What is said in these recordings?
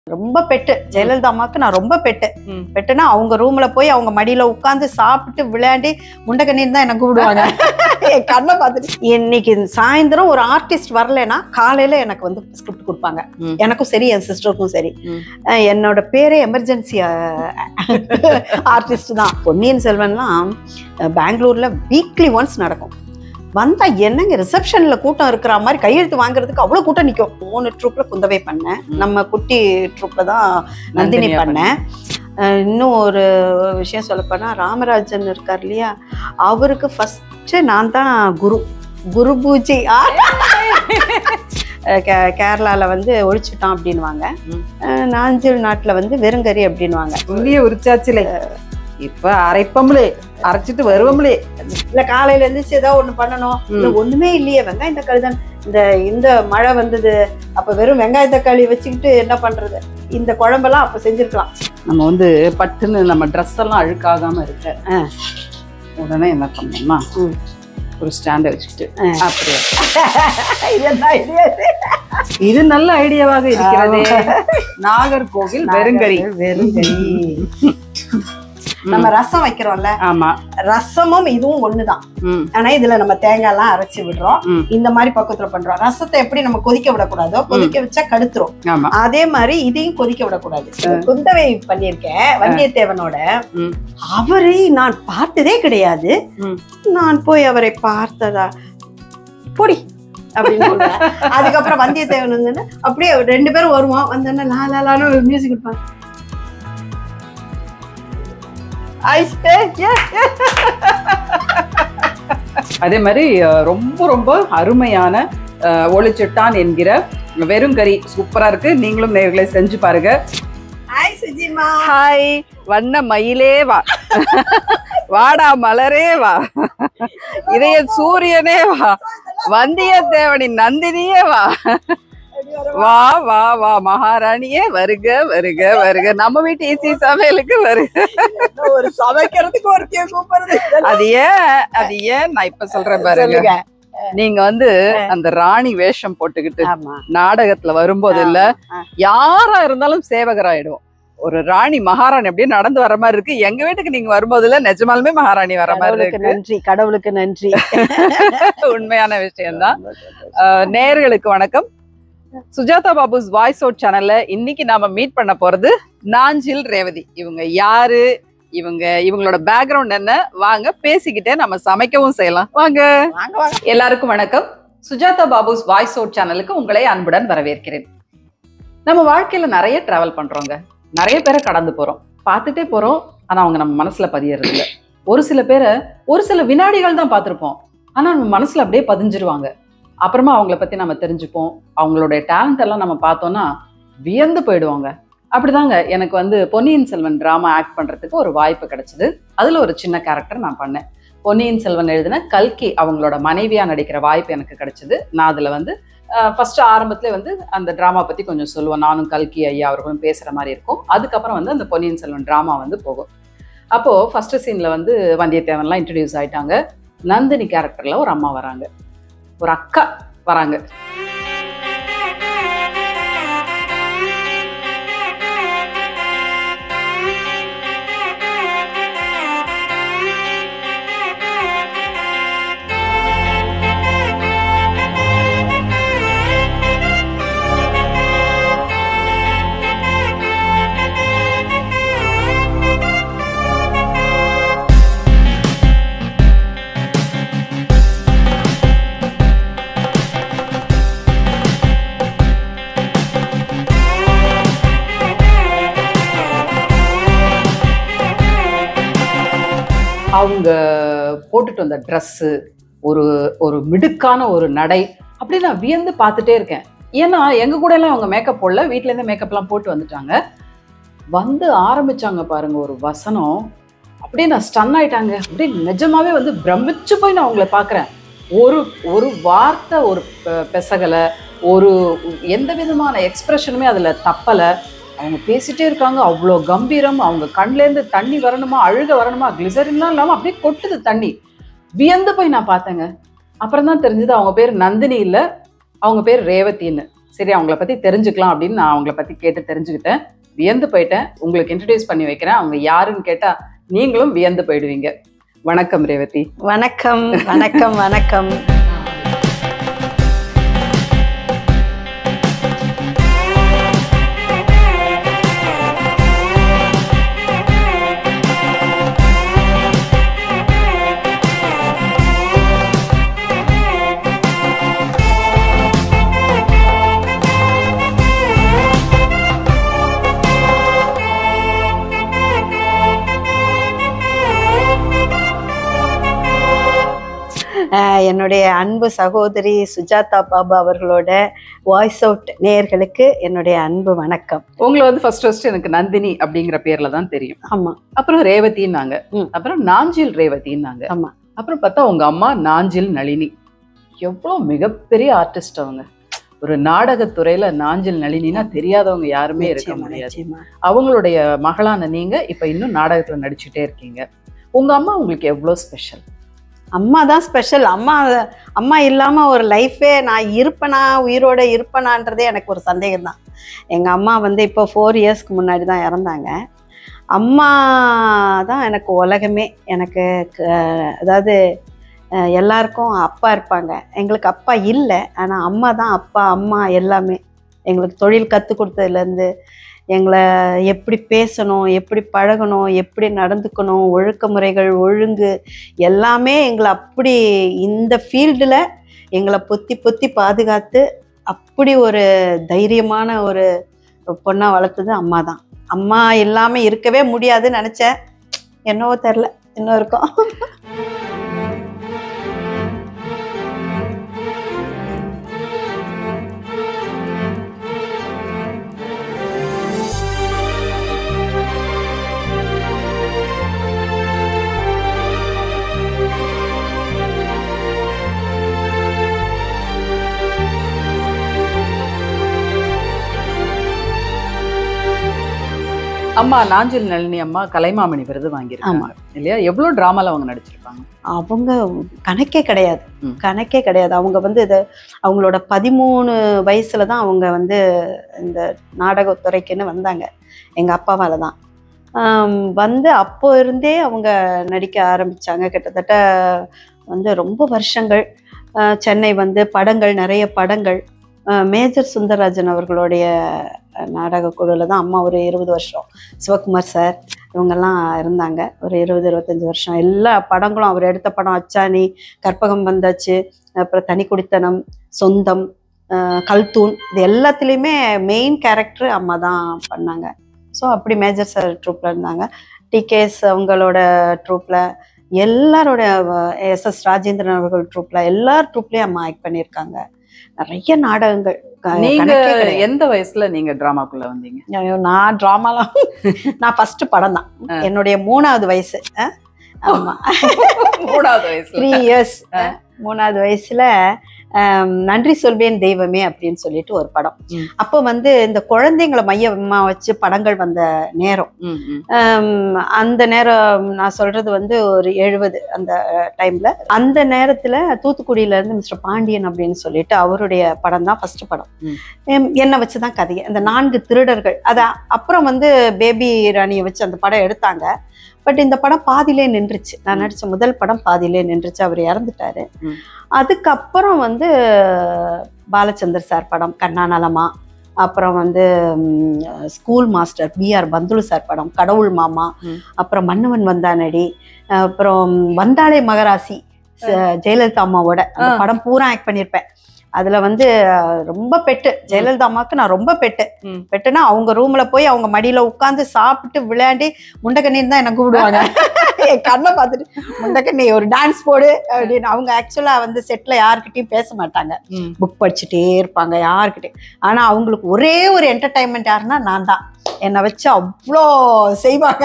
ரொம்ப பெட்டு ஜெயலலிதா அம்மாவுக்கு நான் ரொம்ப பெட்டு ம். பெட்டுனா அவங்க ரூம்ல போய் அவங்க மடியில உட்காந்து சாப்பிட்டு விளையாடி முண்டகண்ணீர் தான் என்ன கூப்பிடுவாங்க என் கண்ணை பார்த்துட்டு இன்னைக்கு சாயந்தரம் ஒரு ஆர்டிஸ்ட் வரலைன்னா காலையில எனக்கு வந்து ஸ்கிரிப்ட் கொடுப்பாங்க ம். எனக்கும் சரி என் சிஸ்டருக்கும் சரி ம். அஹ் என்னோட பேரே எமர்ஜென்சி ஆர்டிஸ்ட் தான் பொன்னியின் செல்வன்லாம் அஹ் பெங்களூர்ல வீக்லி ஒன்ஸ் நடக்கும் வந்தா என்னங்க ரிசப்ஷன்ல கூட்டம் இருக்கிற மாதிரி கையெழுத்து வாங்குறதுக்கு அவ்வளவு கூட்டம் நிக்கும் மூணு ட்ரூப்ல குந்தவை பண்ணேன் ம். நம்ம குட்டி ட்ரூப்ல தான் நந்தினி நந்தினியா பண்ணேன் அஹ் இன்னும் ஒரு விஷயம் சொல்லப்போனா ராமராஜன் இருக்கார் இல்லையா அவருக்கு ஃபர்ஸ்ட் நான் தான் குரு குரு பூஜை ஆ! அஹ் கே- கேரளால வந்து ஒழிச்சுட்டான் அப்படின்வாங்க ம். அஹ் நாஞ்சில் நாட்டுல வந்து வெறுங்கறி அப்படின்வாங்க புள்ளிய உரிச்சாச்சுலே இப்ப அரைப்பம்லே அரைச்சிட்டு வருவம்லே இல்ல காலையில எழுந்திரிச்சு ஏதாவது ஒண்ணு பண்ணணும் இல்ல ஒண்ணுமே இல்லையே வெங்காயம் தக்காளி தான் இந்த இந்த மழை வந்தது அப்ப வெறும் வெங்காய தக்காளி வச்சுக்கிட்டு என்ன பண்றது இந்த குழம்பெல்லாம் அப்ப செஞ்சிருக்கலாம் நம்ம வந்து பட்டுன்னு நம்ம ட்ரெஸ் எல்லாம் அழுக்காகாம இருக்க ஆ. உடனே என்ன பண்ணோம்னா ம். ஒரு ஸ்டாண்டை வச்சுக்கிட்டு ஆ. அப்படியே இது என்ன idea இது? இது நல்ல ஐடியாவாக இருக்கிறதே நாகர்கோவில் வெறுங்கறி வெறுங்கறி நம்ம ரசம் வைக்கிறோம்ல ஆமா ரசமும் இதுவும் ஒண்ணுதான் ம் ஆனா இதுல நம்ம தேங்காய் எல்லாம் அரைச்சு விடுறோம் ம். இந்த மாதிரி பக்கத்துல பண்றோம் ரசத்தை எப்படி நம்ம கொதிக்க விடக்கூடாதோ கொதிக்க வச்சா கடுத்துரும் ஆமா அதே மாதிரி இதையும் கொதிக்க விடக்கூடாது குந்தவை பண்ணியிருக்கேன் வந்தியத்தேவனோட ம். அவரை நான் பார்த்ததே கிடையாது ம். நான் போய் அவரை பார்த்ததா பொடி அப்படின்னு சொல்றேன். அதுக்கப்புறம் வந்தியத்தேவன் வந்து அப்படியே ரெண்டு பேரும் வருவோம் வந்தோடனே லா லா லான்னு மியூசிக் கொடுப்பாங்க ஐஸ், ஏ, ஏ, ஏ. அதே மாதிரி அஹ், ரொம்ப ரொம்ப அருமையான அஹ், ஒளிச்சிட்டான் என்கிற வெறுங்கறி சூப்பரா இருக்கு நீங்களும் நேர்களை செஞ்சு பாருங்க ஹாய் சுஜிமா ஹாய் வண்ண மயிலே வா வாடா மலரே வா இதய சூரியனே வா வந்தியத்தேவனின் நந்தினியே வா வா வா வா மகாராணியே வருக வருக வருக நம்ம வீட்டு ஈசி சமையலுக்கு வருக ஒரு சமைக்கிறதுக்கு ஒருத்தைய கூப்பிடுறது அது ஏன் அது ஏன் நான் இப்ப சொல்றேன் பாருங்க சொல்லுங்க நீங்க வந்து அந்த ராணி வேஷம் போட்டுக்கிட்டு ஆமா நாடகத்துல வரும்போது இல்ல ஆ. யாரா இருந்தாலும் சேவகராயிடுவோம் ஒரு ராணி மகாராணி அப்படியே நடந்து வர மாதிரி இருக்கு எங்க வீட்டுக்கு நீங்க வரும்போது இல்ல நிஜமாலுமே மகாராணி வர மாதிரி கடவுளுக்கு இருக்கு நன்றி கடவுளுக்கு நன்றி உண்மையான விஷயம்தான் அஹ், நேயர்களுக்கு வணக்கம் சுஜாதா பாபுஸ் வாய்ஸ் அவுட் சேனல்ல இன்னைக்கு நாம மீட் பண்ண போறது நாஞ்சில் ரேவதி இவங்க யாரு இவங்க இவங்களோட பேக்ரவுண்ட் என்ன வாங்க பேசிக்கிட்டே நம்ம சமைக்கவும் செய்யலாம் வாங்க வாங்க வாங்க எல்லாருக்கும் வணக்கம் சுஜாதா பாபுஸ் வாய்ஸ் அவுட் சேனலுக்கு உங்களை அன்புடன் வரவேற்கிறேன் நம்ம வாழ்க்கையில நிறைய டிராவல் பண்றோங்க நிறைய பேரை கடந்து போறோம் பார்த்துட்டே போறோம் ஆனா அவங்க நம்ம மனசுல பதியறது இல்ல ஒரு சில பேரை ஒரு சில வினாடிகள் தான் பார்த்திருப்போம் ஆனா நம்ம மனசுல அப்படியே பதிஞ்சிருவாங்க அப்புறமா அவங்கள பத்தி நம்ம தெரிஞ்சுப்போம் அவங்களுடைய டேலண்ட் எல்லாம் நம்ம பார்த்தோம்னா வியந்து போயிடுவாங்க அப்படிதாங்க எனக்கு வந்து பொன்னியின் செல்வன் டிராமா ஆக்ட் பண்றதுக்கு ஒரு வாய்ப்பு கிடைச்சது அதுல ஒரு சின்ன கேரக்டர் நான் பண்ணேன் பொன்னியின் செல்வன் எழுதின கல்கி அவங்களோட மனைவியா நடிக்கிற வாய்ப்பு எனக்கு கிடைச்சது நான் அதுல வந்து ஃபர்ஸ்ட் ஆரம்பத்துல வந்து அந்த டிராமா பத்தி கொஞ்சம் சொல்லுவேன் நானும் கல்கி ஐயா அவர்களும் பேசுற மாதிரி இருக்கும் அதுக்கப்புறம் வந்து அந்த பொன்னியின் செல்வன் டிராமா வந்து போகும் அப்போ ஃபர்ஸ்ட் சீன்ல வந்து வந்தியத்தேவன்லாம் இன்ட்ரடியூஸ் ஆயிட்டாங்க நந்தினி கேரக்டர்ல ஒரு அம்மா வராங்க ஒரு அக்கா வராங்க அவங்க போட்டுட்டு வந்த ட்ரெஸ்ஸு ஒரு ஒரு மிடுக்கான ஒரு நடை அப்படி நான் வியந்து பார்த்துட்டே இருக்கேன் ஏன்னா எங்க கூட எல்லாம் அவங்க மேக்கப் போடல வீட்ல இருந்து மேக்கப்லாம் போட்டு வந்துட்டாங்க வந்து ஆரம்பிச்சாங்க பாருங்க ஒரு வசனம் அப்படியே நான் ஸ்டன் ஆயிட்டாங்க அப்படியே நிஜமாவே வந்து பிரமிச்சு போய் நான் அவங்கள பார்க்குறேன் ஒரு ஒரு வார்த்தை ஒரு பெ- பெசகலை ஒரு எந்த விதமான எக்ஸ்பிரஷனுமே அதில் தப்பலை அவங்க பேசிட்டே இருக்காங்க அவ்வளோ கம்பீரம் அவங்க கண்லேருந்து தண்ணி வரணுமா அழுக வரணுமா கிளிசரின்லாம் இல்லாமல் அப்படியே கொட்டுது தண்ணி வியந்து போய் நான் பார்த்தேங்க அப்புறம் தான் தெரிஞ்சது அவங்க பேர் நந்தினி இல்லை அவங்க பேர் ரேவதின்னு சரி அவங்கள பத்தி தெரிஞ்சுக்கலாம் அப்படின்னு நான் அவங்கள பத்தி கேட்டு தெரிஞ்சுக்கிட்டேன் வியந்து போயிட்டேன் உங்களுக்கு இன்ட்ரடியூஸ் பண்ணி வைக்கிறேன் அவங்க யாருன்னு கேட்டா நீங்களும் வியந்து போயிடுவீங்க வணக்கம் ரேவதி வணக்கம் வணக்கம் வணக்கம் அஹ் என்னுடைய அன்பு சகோதரி சுஜாதா பாபா அவர்களோட வாய்ஸ் அவுட் நேயர்களுக்கு என்னுடைய அன்பு வணக்கம் உங்களை வந்து ஃபர்ஸ்ட் ஃபர்ஸ்ட் எனக்கு நந்தினி அப்படிங்கிற பேர்ல தான் தெரியும் ஆமா அப்புறம் ரேவதின்னாங்க ம். அப்புறம் நாஞ்சில் ரேவதின்னாங்க ஆமா. அப்புறம் பார்த்தா உங்க அம்மா நாஞ்சில் நளினி எவ்வளோ மிகப்பெரிய ஆர்டிஸ்ட் அவங்க ஒரு நாடகத்துறையில நாஞ்சில் நளினினா தெரியாதவங்க யாருமே இருக்க நிச்சயமா, முடியாது நிச்சயமா. அவங்களுடைய மகளான நீங்க இப்ப இன்னும் நாடகத்துல நடிச்சுட்டே இருக்கீங்க உங்க அம்மா உங்களுக்கு எவ்வளவு ஸ்பெஷல் அம்மா தான் ஸ்பெஷல் அம்மா அம்மா இல்லாம ஒரு லைஃபே நான் இருப்பனா உயிரோட இருப்பனான்றதே எனக்கு ஒரு சந்தேகம் தான் எங்க அம்மா வந்து இப்போ ஃபோர் இயர்ஸ்க்கு முன்னாடி தான் இறந்தாங்க அம்மா தான் எனக்கு உலகமே எனக்கு க- அதாவது அஹ், எல்லாருக்கும் அப்பா இருப்பாங்க எங்களுக்கு அப்பா இல்லை ஆனால் அம்மா தான் அப்பா அம்மா எல்லாமே எங்களுக்கு தொழில் கற்றுக் கொடுத்ததுலேருந்து எங்களை எப்படி பேசணும் எப்படி பழகணும் எப்படி நடந்துக்கணும் ஒழுக்க முறைகள் ஒழுங்கு எல்லாமே எங்களை அப்படி இந்த ஃபீல்டில் எங்களை பொத்தி பொத்தி பாதுகாத்து அப்படி ஒரு தைரியமான ஒரு பொண்ணாக வளர்த்தது அம்மா தான் அம்மா இல்லாமல் இருக்கவே முடியாதுன்னு நினச்சேன் என்னவோ தெரில இன்னும் இருக்கும் அம்மா நாஞ்சில் நளினி அம்மா கலைமாமணி விருது வாங்கியிருக்காங்க இல்லையா எவ்வளவு டிராமால அவங்க நடிச்சிருப்பாங்க அவங்க கணக்கே கிடையாது ம். கணக்கே கிடையாது அவங்க வந்து இது அவங்களோட பதிமூணு வயசுல தான் அவங்க வந்து இந்த நாடகத்துறைக்குன்னு வந்தாங்க எங்கள் அப்பாவால தான் ஆம், வந்து அப்போ இருந்தே அவங்க நடிக்க ஆரம்பிச்சாங்க கிட்டத்தட்ட வந்து ரொம்ப வருஷங்கள் ஆஹ், சென்னை வந்து படங்கள் நிறைய படங்கள் ஆஹ், மேஜர் சுந்தரராஜன் அவர்களுடைய நாடக குழுவில் தான் அம்மா ஒரு இருபது வருஷம் சிவகுமார் சார் இவங்கெல்லாம் இருந்தாங்க ஒரு இருபது இருபத்தஞ்சி வருஷம் எல்லா படங்களும் அவர் எடுத்த படம் அச்சாணி கற்பகம் வந்தாச்சு அப்புறம் தனி குடித்தனம் சொந்தம் ஆஹ் கல்தூன் இது எல்லாத்துலேயுமே மெயின் கேரக்டர் அம்மா தான் பண்ணாங்க ஸோ அப்படி மேஜர் சார் ட்ரூப்பில் இருந்தாங்க டிகேஎஸ் அவங்களோட ட்ரூப்பில் எல்லாரோட எஸ் எஸ் ராஜேந்திரன் அவர்கள் ட்ரூப்பில் எல்லார் ட்ரூப்லேயும் அம்மா ஆக்ட் பண்ணியிருக்காங்க நிறைய நாடகங்கள் க- நீங்க கணக்கே கிடையாது. எந்த வயசுல நீங்க டிராமாக்குள்ள வந்தீங்க ஐயோ, நான் ட்ராமாலாம் நான் ஃபர்ஸ்ட் படம் தான் ஆ. என்னுடைய மூணாவது வயசு அஹ், ஆமா மூணாவது வயசுல த்ரீ இயர்ஸ் மூணாவது வயசுல ஆம், நன்றி சொல்வேன் தெய்வமே அப்படின்னு சொல்லிட்டு ஒரு படம் ம். அப்போ வந்து இந்த குழந்தைங்களை மையமா வச்சு படங்கள் வந்த நேரம் ம், ம். ஆம், அந்த நேரம் நான் சொல்றது வந்து ஒரு எழுபது அந்த டைம்ல அந்த நேரத்துல தூத்துக்குடியில இருந்து மிஸ்டர் பாண்டியன் அப்படின்னு சொல்லிட்டு அவருடைய படம் தான் ஃபர்ஸ்ட் படம் ம். எம், என்னை வச்சுதான் கதையை அந்த நான்கு திருடர்கள் அத அப்புறம் வந்து பேபி ராணியை வச்சு அந்த படம் எடுத்தாங்க பட் இந்த படம் பாதியிலே நின்றுச்சு நான் ம். நடிச்ச முதல் படம் பாதியிலே நின்றுச்சு அவர் இறந்துட்டாரு ம். அதுக்கப்புறம் வந்து பாலச்சந்தர் சார் படம் கண்ணா நலமா அப்புறம் வந்து ம், school master B R Pantulu sir படம் கடவுள் மாமா ம். அப்புறம் மன்னவன் வந்தானடி அப்புறம் வந்தாளே மகராசி ச- ஜெயலலிதா அம்மாவோட அந்த ஆ. படம் பூரா ஆக்ட் பண்ணியிருப்பேன் அதுல வந்து அஹ், ரொம்ப பெட்டு ஜெயலலிதா அம்மாவுக்கு நான் ரொம்ப பெட்டு ம். பெட்டுனா அவங்க ரூம்ல போய் அவங்க மடியில உட்காந்து சாப்பிட்டு விளையாடி முண்டக்கண்ணின்னு தான் என்ன கூப்பிடுவாங்க என் கண்ணை பார்த்துட்டு முண்டக்கண்ணி ஒரு டான்ஸ் போடு அப்படின்னு அவங்க ஆக்சுவலா வந்து செட்ல யாருக்கிட்டையும் பேச மாட்டாங்க ம். புக் படிச்சுட்டே இருப்பாங்க யாருக்கிட்டே ஆனா அவங்களுக்கு ஒரே ஒரு என்டர்டைன்மெண்ட் யாருன்னா நான் தான் என்னை வச்சு அவ்வளோ செய்வாங்க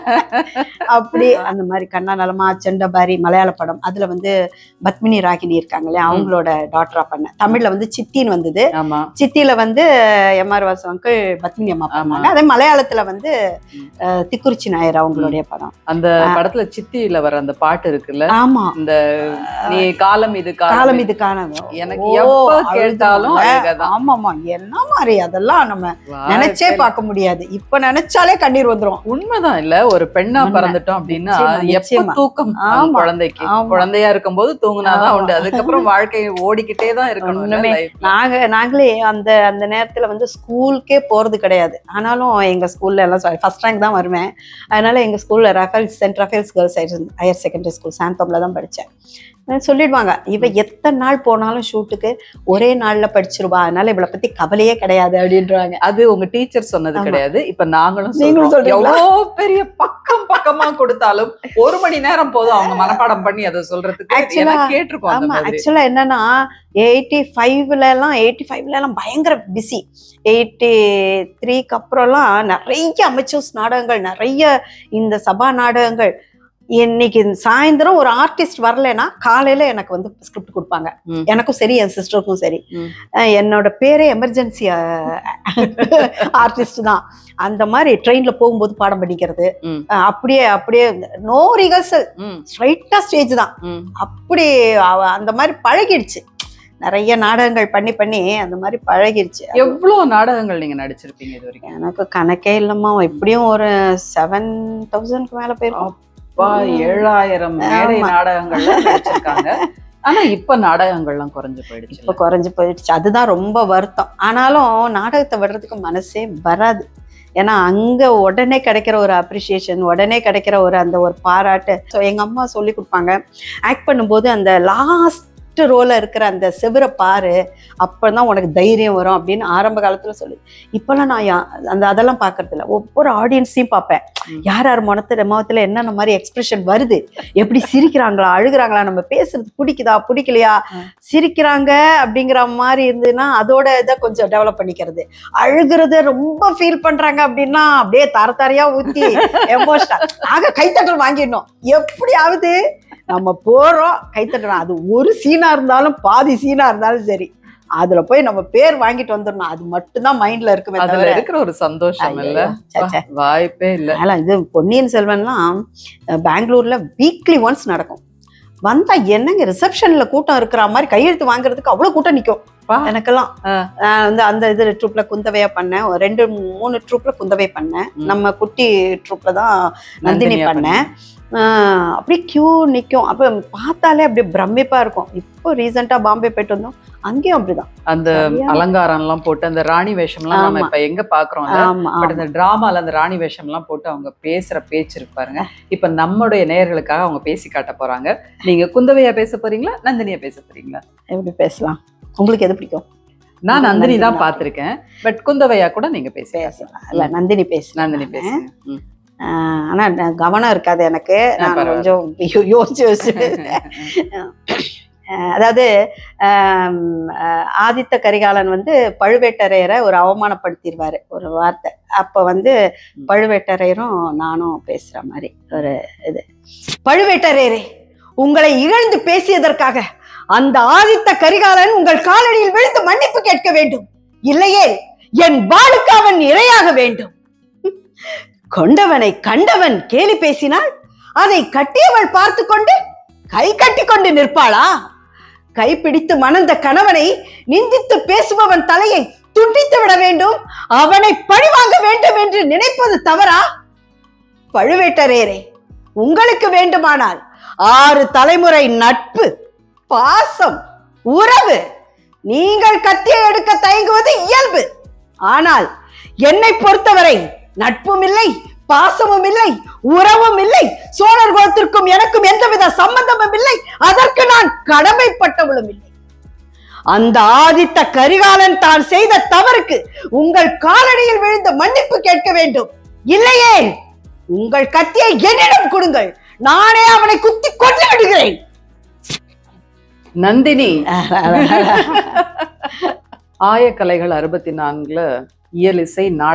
அப்படி அந்த மாதிரி கண்ணா நலமா செண்டபாரி மலையாள படம் அதுல வந்து பத்மினி ராகினி இருக்காங்க இல்லையா அவங்களோட டாக்டரா பண்ணேன் தமிழ்ல வந்து சித்தின்னு வந்தது ஆமா சித்தியில வந்து M R Vasu uncle Padmini அம்மா ஆமா. பண்ணாங்க அதே மலையாளத்துல வந்து ம். அஹ், திக்குறிச்சி நாயர் அவங்களுடைய படம் அந்த ஆ, படத்துல படத்துல சித்தியில வர அந்த பாட்டு இருக்குல்ல ஆமா இந்த நீ காலம் இது காலம் காலம் இது காலம் எனக்கு ஓ, எப்ப அழுதுருவோம்ல. கேட்டாலும் அழுகதான். ஆமாமா என்ன மாதிரி அதெல்லாம் நம்ம நினைச்சே வாழ்க்கையில பார்க்க முடியாது இப்ப நினைச்சாலே கண்ணீர் வந்துரும் உண்மைதான் இல்ல ஒரு பெண்ணா உண்மை. பிறந்துட்டோம் அப்படின்னா நிச்சயமா, எப்ப நிச்சயமா. தூக்கம் அந்த ஆமா. குழந்தைக்கு ஆமா. குழந்தையா இருக்கும்போது தூங்குனாதான் ஆமா. உண்டு அதுக்கப்புறம் வாழ்க்கை ஓடிக்கிட்டே தான் இருக்கணும் இல்ல ஒண்ணுமே. life ல. நாங்க நாங்களே அந்த அந்த நேரத்துல வந்து ஸ்கூலுக்கே போறது கிடையாது ஆனாலும் எங்க ஸ்கூல்ல எல்லாம் ஃபர்ஸ்ட் ரேங்க் தான் வருவேன் அதனால எங்க ஸ்கூல்ல Raphael's saint Raphael's girls higher secondary school சாந்தோம்ல தான் படிச்சேன் அஹ் சொல்லிடுவாங்க இவ எத்தனை நாள் போனாலும் ஷூட்டுக்கு ஒரே நாள்ல படிச்சிருவா அதனால இவளை பத்தி கவலையே கிடையாது அப்படின்றாங்க அது உங்க டீச்சர் சொன்னது ஆமா. கிடையாது இப்ப நாங்களும் நீங்களும் சொல்றோம் சொல்றீங்களா? எவ்வளவு பெரிய பக்கம் பக்கமா கொடுத்தாலும் ஒரு மணி நேரம் போதும் அவங்க மனப்பாடம் பண்ணி அதை சொல்றதுக்கு Actually, எனக்கு கேட்டிருக்கோம் அந்த ஆமா மாதிரி ஆக்சுவலா என்னன்னா எயிட்டி ஃபைவ்ல எல்லாம் எயிட்டி ஃபைவ்ல எல்லாம் பயங்கர பிஸி எயிட்டி த்ரீக்கு அப்புறம்லாம் நிறைய அமைச்சர்ஸ் நாடகங்கள் நிறைய இந்த சபா நாடகங்கள் இன்னைக்கு சாயந்தரம் ஒரு ஆர்டிஸ்ட் வரலைன்னா காலையில எனக்கு வந்து ஸ்கிரிப்ட் கொடுப்பாங்க ம். எனக்கும் சரி என் சிஸ்டருக்கும் சரி ம். அஹ் என்னோட பேரே எமர்ஜென்சி ஆர்டிஸ்ட் தான் அந்த மாதிரி ட்ரெயின்ல போகும்போது பாடம் படிக்கிறது ம். அஹ் அப்படியே அப்படியே நோ ரிகர்சல் ம், ஸ்ட்ரைட்டா ஸ்டேஜ் தான் ம். அப்படி அவ- அந்த மாதிரி பழகிடுச்சு நிறைய நாடகங்கள் பண்ணி பண்ணி அந்த மாதிரி பழகிடுச்சு எவ்வளவு நாடகங்கள் நீங்க நடிச்சிருப்பீங்க இது வரைக்கும் எனக்கு கணக்கே இல்லம்மா எப்படியும் ஒரு செவன் தௌசண்ட்க்கு மேல போயிருக்கும் அப்பா ஏழாயிரம் மேடை ஆமா. நாடகங்கள்ல நடிச்சிருக்காங்க ஆனா இப்ப நாடகங்கள்லாம் குறைஞ்சு போயிடுச்சு இப்ப குறைஞ்சு போயிடுச்சு அதுதான் ரொம்ப வருத்தம் ஆனாலும் நாடகத்தை விடுறதுக்கு மனசே வராது ஏன்னா அங்க உடனே கிடைக்கிற ஒரு அப்ரிசியேஷன் உடனே கிடைக்கிற ஒரு அந்த ஒரு பாராட்டு ஸோ எங்க அம்மா சொல்லி கொடுப்பாங்க ஆக்ட் பண்ணும்போது அந்த லாஸ்ட் ரோல இருக்கிற அந்த செவரை பாரு அப்பதான் உனக்கு தைரியம் வரும் அப்படின்னு ஆரம்ப காலத்துல சொல்லி இப்பெல்லாம் நான் யா- அந்த அதெல்லாம் பாக்குறது இல்ல ஒவ்வொரு ஆடியன்ஸையும் பார்ப்பேன் ம். யார் யார் மனத்துல முகத்துல என்னென்ன மாதிரி எக்ஸ்பிரஷன் வருது எப்படி சிரிக்கிறாங்களா அழுகுறாங்களா நம்ம பேசுறது பிடிக்குதா பிடிக்கலையா ம். சிரிக்கிறாங்க அப்படிங்கிற மாதிரி இருந்ததுன்னா அதோட இதை கொஞ்சம் டெவலப் பண்ணிக்கிறது அழுகுறத ரொம்ப ஃபீல் பண்றாங்க அப்படின்னா அப்படியே தர தரையா ஊத்தி எமோஷனல் ஆக கைத்தட்டல் வாங்கிடணும் எப்படியாவது நம்ம போறோம் கைத்தட்டணும் அது ஒரு சீனா இருந்தாலும் பாதி சீனா இருந்தாலும் சரி அதுல போய் நம்ம பேர் வாங்கிட்டு வந்துடணும் அது மட்டும்தான் மைண்ட்ல இருக்குமே அதுல தவிர இருக்கிற ஒரு சந்தோஷம் இல்ல ஐயையோ, ச்சே, ச்சே. வாய்ப்பே இல்ல அதனால இது பொன்னியின் செல்வன்லாம் அஹ், பெங்களூர்ல வீக்லி ஒன்ஸ் நடக்கும் வந்தா என்னங்க ரிசப்ஷன்ல கூட்டம் இருக்கிற மாதிரி கையெழுத்து வாங்குறதுக்கு அவ்வளவு கூட்டம் நிக்கும் பா. எனக்கெல்லாம் ஆ. நான் வந்து அந்த இது ட்ரூப்ல குந்தவையா பண்ணேன் ஒரு ரெண்டு மூணு ட்ரூப்ல குந்தவை பண்ணேன் ம். நம்ம குட்டி ட்ரூப்ல தான் நந்தினி நந்தினியா பண்ணேன் ஆஹ் அப்படியே கியூ நிக்கும் அப்ப பார்த்தாலே அப்படியே பிரமிப்பா இருக்கும் இப்போ ரீசெண்டா பாம்பே போயிட்டு வந்தோம் அங்கேயும் அப்படிதான் அந்த சரியான- அலங்காரம் எல்லாம் போட்டு அந்த ராணி வேஷம்லாம் நம்ம ஆமா. இப்ப எங்க பாக்குறோம் ஆமா பட் ஆமா. இந்த டிராமால அந்த ராணி வேஷம் எல்லாம் போட்டு அவங்க பேசுற பேச்சு இருக்கு பாருங்க இப்ப நம்முடைய நேயர்களுக்காக அவங்க பேசி காட்ட போறாங்க நீங்க குந்தவையா பேச போறீங்களா நந்தினியா பேச போறீங்களா எப்படி பேசலாம் உங்களுக்கு எது பிடிக்கும் நான் நந்தினி நந்தினி தான் தான். பார்த்திருக்கேன் பட் குந்தவையா கூட நீங்க பேச பேசலாம் இல்ல நந்தினி பேசலாம் நந்தினி பேசுங்க ம். ஆஹ் ஆனா நான் கவனம் இருக்காது எனக்கு நான் பரவாயில்ல. கொஞ்சம் யோ- யோசிச்சு யோசிச்சு ஆஹ் அதாவது ஆம், ஆஹ் ஆதித்த கரிகாலன் வந்து பழுவேட்டரையரை ஒரு அவமானப்படுத்திடுவாரு ஒரு வார்த்தை அப்ப வந்து பழுவேட்டரையரும் நானும் பேசுற மாதிரி ஒரு இது பழுவேட்டரையரே உங்களை இகழ்ந்து பேசியதற்காக அந்த ஆதித்த கரிகாலன் உங்கள் காலடியில் விழுந்து மன்னிப்பு கேட்க வேண்டும் இல்லையே என் வாளுக்கு அவன் இரையாக வேண்டும் கொண்டவனை கண்டவன் கேலி பேசினால் அதை கட்டியவள் பார்த்து கொண்டு கை கட்டி கொண்டு நிற்பாளா கைப்பிடித்து மணந்த கணவனை நிந்தித்து பேசுபவன் தலையை துண்டித்து விட வேண்டும் அவனை பழிவாங்க வேண்டும் என்று நினைப்பது தவறா பழுவேட்டரையரே உங்களுக்கு வேண்டுமானால் ஆறு தலைமுறை நட்பு பாசம் உறவு நீங்கள் கத்தியை எடுக்க தயங்குவது இயல்பு ஆனால் என்னை பொறுத்தவரை நட்பும் இல்லை பாசமும் இல்லை உறவும் இல்லை சோழர் குலத்திற்கும் எனக்கும் எந்தவித சம்பந்தமும் இல்லை அதற்கு நான் கடமைப்பட்டவளும் இல்லை அந்த ஆதித்த கரிகாலன் தான் செய்த தவறுக்கு உங்கள் காலடியில் விழுந்து மன்னிப்பு கேட்க வேண்டும் இல்லையே உங்கள் கத்தியை என்னிடம் கொடுங்கள் நானே அவனை குத்தி கொண்டு விடுகிறேன் நந்தினி ஆயக்கலைகள் அறுபத்தி நான்குல இயல் இசை நாடகம்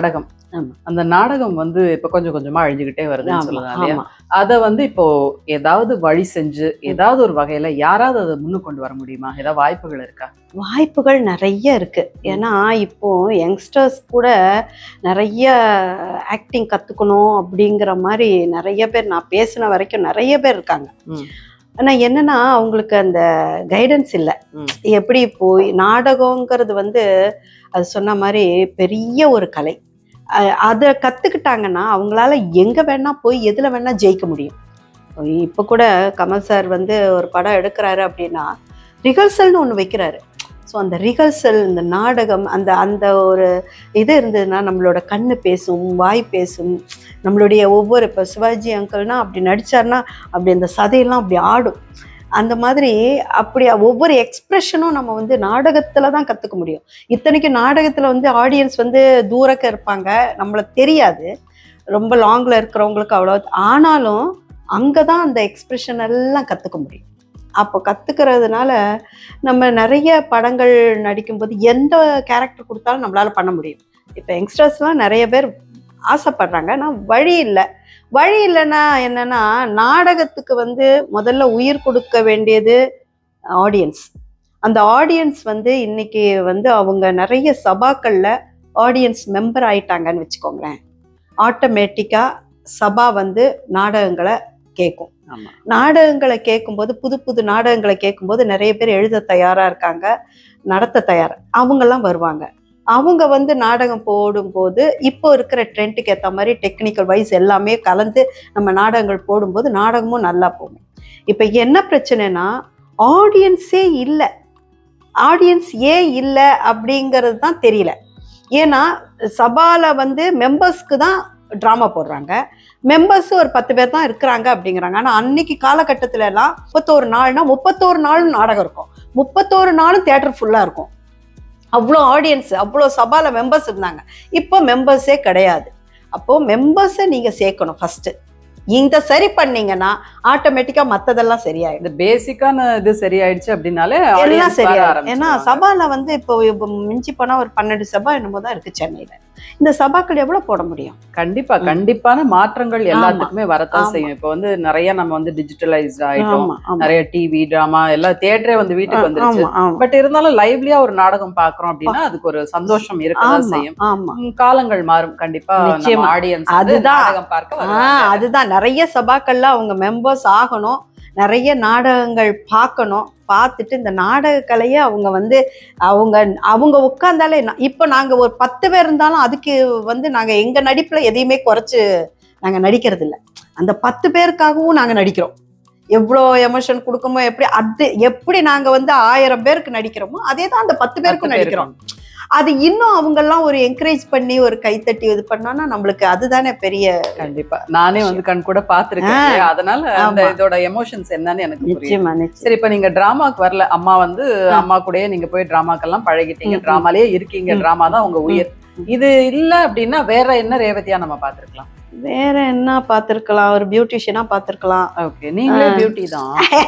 ஆமா. அந்த நாடகம் வந்து இப்ப கொஞ்சம் கொஞ்சமா அழிஞ்சுகிட்டே வருதுன்னு ஆமா, சொல்லலாம் இல்லையா ஆமா. அத வந்து இப்போ ஏதாவது வழி செஞ்சு ஏதாவது ஒரு வகையில யாராவது அதை முன்னு கொண்டு வர முடியுமா ஏதாவது வாய்ப்புகள் இருக்கா வாய்ப்புகள் நிறைய இருக்கு ஏன்னா இப்போ யங்ஸ்டர்ஸ் கூட நிறைய ஆக்டிங் கத்துக்கணும் அப்படிங்கிற மாதிரி நிறைய பேர் நான் பேசின வரைக்கும் நிறைய பேர் இருக்காங்க ம். ஆனா என்னன்னா அவங்களுக்கு அந்த கைடன்ஸ் இல்லை ம். எப்படி போய் நாடகங்கிறது வந்து அது சொன்ன மாதிரி பெரிய ஒரு கலை அ- அதை கத்துக்கிட்டாங்கன்னா அவங்களால எங்க வேணா போய் எதுல வேணா ஜெயிக்க முடியும் இப்போ கூட கமல் சார் வந்து ஒரு படம் எடுக்கிறாரு அப்படின்னா ரிஹர்சல்னு ஒன்று வைக்கிறாரு ஸோ அந்த ரிஹர்சல் இந்த நாடகம் அந்த அந்த ஒரு இது இருந்ததுன்னா நம்மளோட கண்ணு பேசும் வாய் பேசும் நம்மளுடைய ஒவ்வொரு இப்போ சிவாஜி அங்கிள்னா அப்படி நடிச்சாருன்னா அப்படி அந்த சதையெல்லாம் அப்படி ஆடும் அந்த மாதிரி அப்படி ஒவ்வொரு எக்ஸ்பிரஷனும் நம்ம வந்து நாடகத்துல தான் கத்துக்க முடியும் இத்தனைக்கும் நாடகத்துல வந்து ஆடியன்ஸ் வந்து தூரக்க இருப்பாங்க நம்மளுக்கு தெரியாது ரொம்ப லாங்ல இருக்கிறவங்களுக்கு அவ்வளோ ஆனாலும் அங்கதான் அந்த எக்ஸ்பிரஷன் எல்லாம் கத்துக்க முடியும் அப்போ கத்துக்கிறதுனால நம்ம நிறைய படங்கள் நடிக்கும்போது எந்த கேரக்டர் கொடுத்தாலும் நம்மளால பண்ண முடியும் இப்போ யங்ஸ்டர்ஸ்லாம் நிறைய பேர் ஆசைப்படுறாங்க ஆனால் வழி இல்லை வழி இல்லைன்னா என்னன்னா நாடகத்துக்கு வந்து முதல்ல உயிர் கொடுக்க வேண்டியது ஆடியன்ஸ் அந்த ஆடியன்ஸ் வந்து இன்னைக்கு வந்து அவங்க நிறைய சபாக்கள்ல ஆடியன்ஸ் மெம்பர் ஆயிட்டாங்கன்னு வச்சுக்கோங்களேன் ஆட்டோமேட்டிக்கா சபா வந்து நாடகங்களை கேட்கும் ஆமா நாடகங்களை கேட்கும்போது புது புது நாடகங்களை கேட்கும்போது நிறைய பேர் எழுத தயாரா இருக்காங்க நடத்த தயார் அவங்கெல்லாம் வருவாங்க அவங்க வந்து நாடகம் போடும்போது இப்போ இருக்கிற ட்ரெண்டுக்கு ஏற்ற மாதிரி டெக்னிக்கல் வைஸ் எல்லாமே கலந்து நம்ம நாடகங்கள் போடும்போது நாடகமும் நல்லா போகும் இப்போ என்ன பிரச்சனைனா ஆடியன்ஸே இல்லை ஆடியன்ஸ் ஏன் இல்லை அப்படிங்கிறது தான் தெரியல ஏன்னா சபால வந்து மெம்பர்ஸ்க்கு தான் ட்ராமா போடுறாங்க மெம்பர்ஸ் ஒரு பத்து பேர் தான் இருக்கிறாங்க அப்படிங்கிறாங்க ஆனால் அன்னைக்கு காலகட்டத்துல எல்லாம் முப்பத்தோரு நாள்னா முப்பத்தோரு நாளும் நாடகம் இருக்கும் முப்பத்தோரு நாளும் தியேட்டர் ஃபுல்லாக இருக்கும் அவ்வளோ ஆடியன்ஸ் அவ்வளோ சபால மெம்பர்ஸ் இருந்தாங்க இப்போ மெம்பர்ஸே கிடையாது அப்போ மெம்பர்ஸை நீங்கள் சேர்க்கணும் ஃபர்ஸ்ட் இந்த சரி பண்ணீங்கன்னா ஆட்டோமேட்டிக்கா மத்ததெல்லாம் சரியாயிடும் இந்த பேசிக்கான இது சரியாயிடுச்சு அப்படின்னாலே எல்லாம் audience வர சரியாயிடும் ஏன்னா ஆரம்பிச்சிருவாங்க. சபால வந்து இப்போ இப்போ மிஞ்சி போனா ஒரு பன்னெண்டு சபா என்னமோ தான் இருக்கு சென்னையில இந்த சபாக்கள் எவ்வளவு போட முடியும் கண்டிப்பா ம். கண்டிப்பான மாற்றங்கள் எல்லாத்துக்குமே வரத்தான் ஆமா. செய்யும் இப்போ வந்து நிறைய நம்ம வந்து டிஜிட்டலைஸ்ட் ஆயிட்டோம் ஆமா ஆமா நிறைய டிவி டிராமா எல்லாம் தியேட்டரே வந்து வீட்டுக்கு வந்துருச்சு ஆமா ஆமா பட் இருந்தாலும் லைவ்லியா ஒரு நாடகம் பாக்குறோம் அப்படின்னா அதுக்கு ஒரு சந்தோஷம் இருக்கதான் ஆமா செய்யும் ஆமா ம், காலங்கள் மாறும் கண்டிப்பா நம்ம நிச்சயமா. ஆடியன்ஸ் அதுதான். நாடகம் பார்க்க ஆ வருவாங்க. அதுதான் நிறைய சபாக்கள்ல அவங்க மெம்பர்ஸ் ஆகணும் நிறைய நாடகங்கள் பார்க்கணும் பார்த்துட்டு இந்த நாடக கலையை அவங்க வந்து அவங்க அவங்க உட்கார்ந்தாலே நா- இப்போ நாங்க ஒரு பத்து பேர் இருந்தாலும் அதுக்கு வந்து நாங்க எங்க நடிப்புல எதையுமே குறைச்சு நாங்க நடிக்கிறது இல்ல அந்த பத்து பேருக்காகவும் நாங்க நடிக்கிறோம் எவ்வளோ எமோஷன் கொடுக்கமோ எப்படி அது எப்படி நாங்க வந்து ஆயிரம் பேருக்கு நடிக்கிறோமோ அதே தான் அந்த பத்து பத்து பேருக்கும் பேர் நடிக்கிறோம் அது இன்னும் அவங்கெல்லாம் ஒரு என்கரேஜ் பண்ணி ஒரு கைத்தட்டி இது பண்ணோம்னா நம்மளுக்கு அதுதானே பெரிய கண்டிப்பா நானே வந்து கண் கூட பாத்திருக்கேன் ஆ. இல்லையா? அதனால அந்த ஆமா. இதோட எமோஷன்ஸ் என்னன்னு எனக்கு புரியும் நிச்சயமா நிச்சயம் சரி இப்ப நீங்க டிராமாக்கு வரல அம்மா வந்து அம்மா கூடயே நீங்க போய் டிராமாக்கெல்லாம் பழகிட்டீங்க ம், ம். டிராமாலே இருக்கீங்க ம். டிராமா தான் உங்க உயிர் ம். இது இல்ல அப்படின்னா வேற என்ன ரேவதியா நம்ம பாத்திருக்கலாம் வேற என்ன பார்த்துருக்கலாம் ஒரு பியூட்டிஷியனா பார்த்துருக்கலாம் ஓகே நீங்களே ஆ. பியூட்டி தான்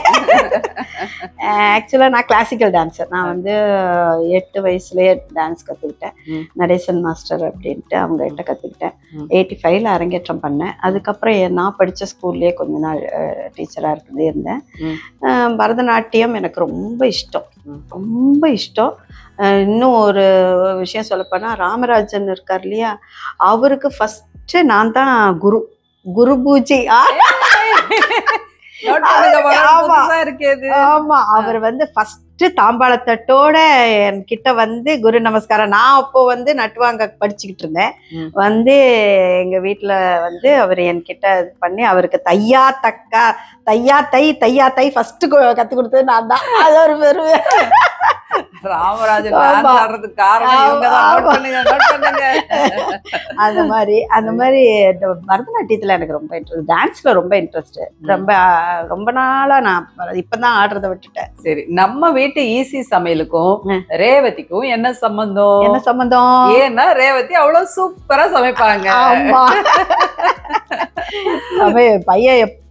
ஆக்சுவலா நான் கிளாசிக்கல் டான்ஸர் நான் வந்து எட்டு வயசுலயே டான்ஸ் கத்துக்கிட்டேன் ம். நடேசன் மாஸ்டர் அப்படின்ட்டு அவங்க கிட்ட கத்துக்கிட்டேன் ம். எயிட்டி ஃபைவ்ல அரங்கேற்றம் பண்ணேன் அதுக்கப்புறம் என் நான் படிச்ச ஸ்கூல்லேயே கொஞ்ச நாள் டீச்சரா இருந்து இருந்தேன் ம். அஹ், பரதநாட்டியம் எனக்கு ரொம்ப இஷ்டம் ம். ரொம்ப இஷ்டம் அஹ், இன்னும் ஒரு விஷயம் சொல்லப்போனா ராமராஜன் இருக்கார் இல்லையா அவருக்கு ஃபர்ஸ்ட் நான் தான் குரு குரு பூஜை ஆ, Note பண்ணுங்க, மகன், ஆமா. புதுசா இருக்கே இது. ஆமா அவர் வந்து ஃபர்ஸ்ட் தாம்பாளத்தட்டோட என்கிட்ட வந்து குரு நமஸ்காரம் நான் அப்போ வந்து நட்டுவாங்க படிச்சுக்கிட்டு இருந்தேன் ம். வந்து எங்க வீட்ல வந்து அவர் என்கிட்ட இது பண்ணி அவருக்கு தையா தக்கா தையா தை தையா தை ஃபர்ஸ்ட் கத்து கொடுத்தது நான் தான் அது ஒரு பெருமை ராமராஜன் ஆமா. dance ஆடுறதுக்கு காரணம் இவங்க தான். Note ஆமா. பண்ணுங்க, note பண்ணுங்க. அந்த மாதிரி அந்த மாதிரி இந்த பரதநாட்டியத்துல எனக்கு ரொம்ப இன்ட்ரெஸ்ட் டான்ஸ்ல ரொம்ப இன்ட்ரெஸ்ட் ரொம்ப ரொம்ப நாளா நான் இப்பதான் ஆடுறத விட்டுட்டேன் சரி நம்ம வீட்டு ஈசி சமையலுக்கும் ம். ரேவதிக்கும் என்ன சம்பந்தம் என்ன சம்பந்தம் ஏன்னா ரேவதி அவ்வளவு சூப்பரா சமைப்பாங்க ஆமா அவன் பையன் எப்ப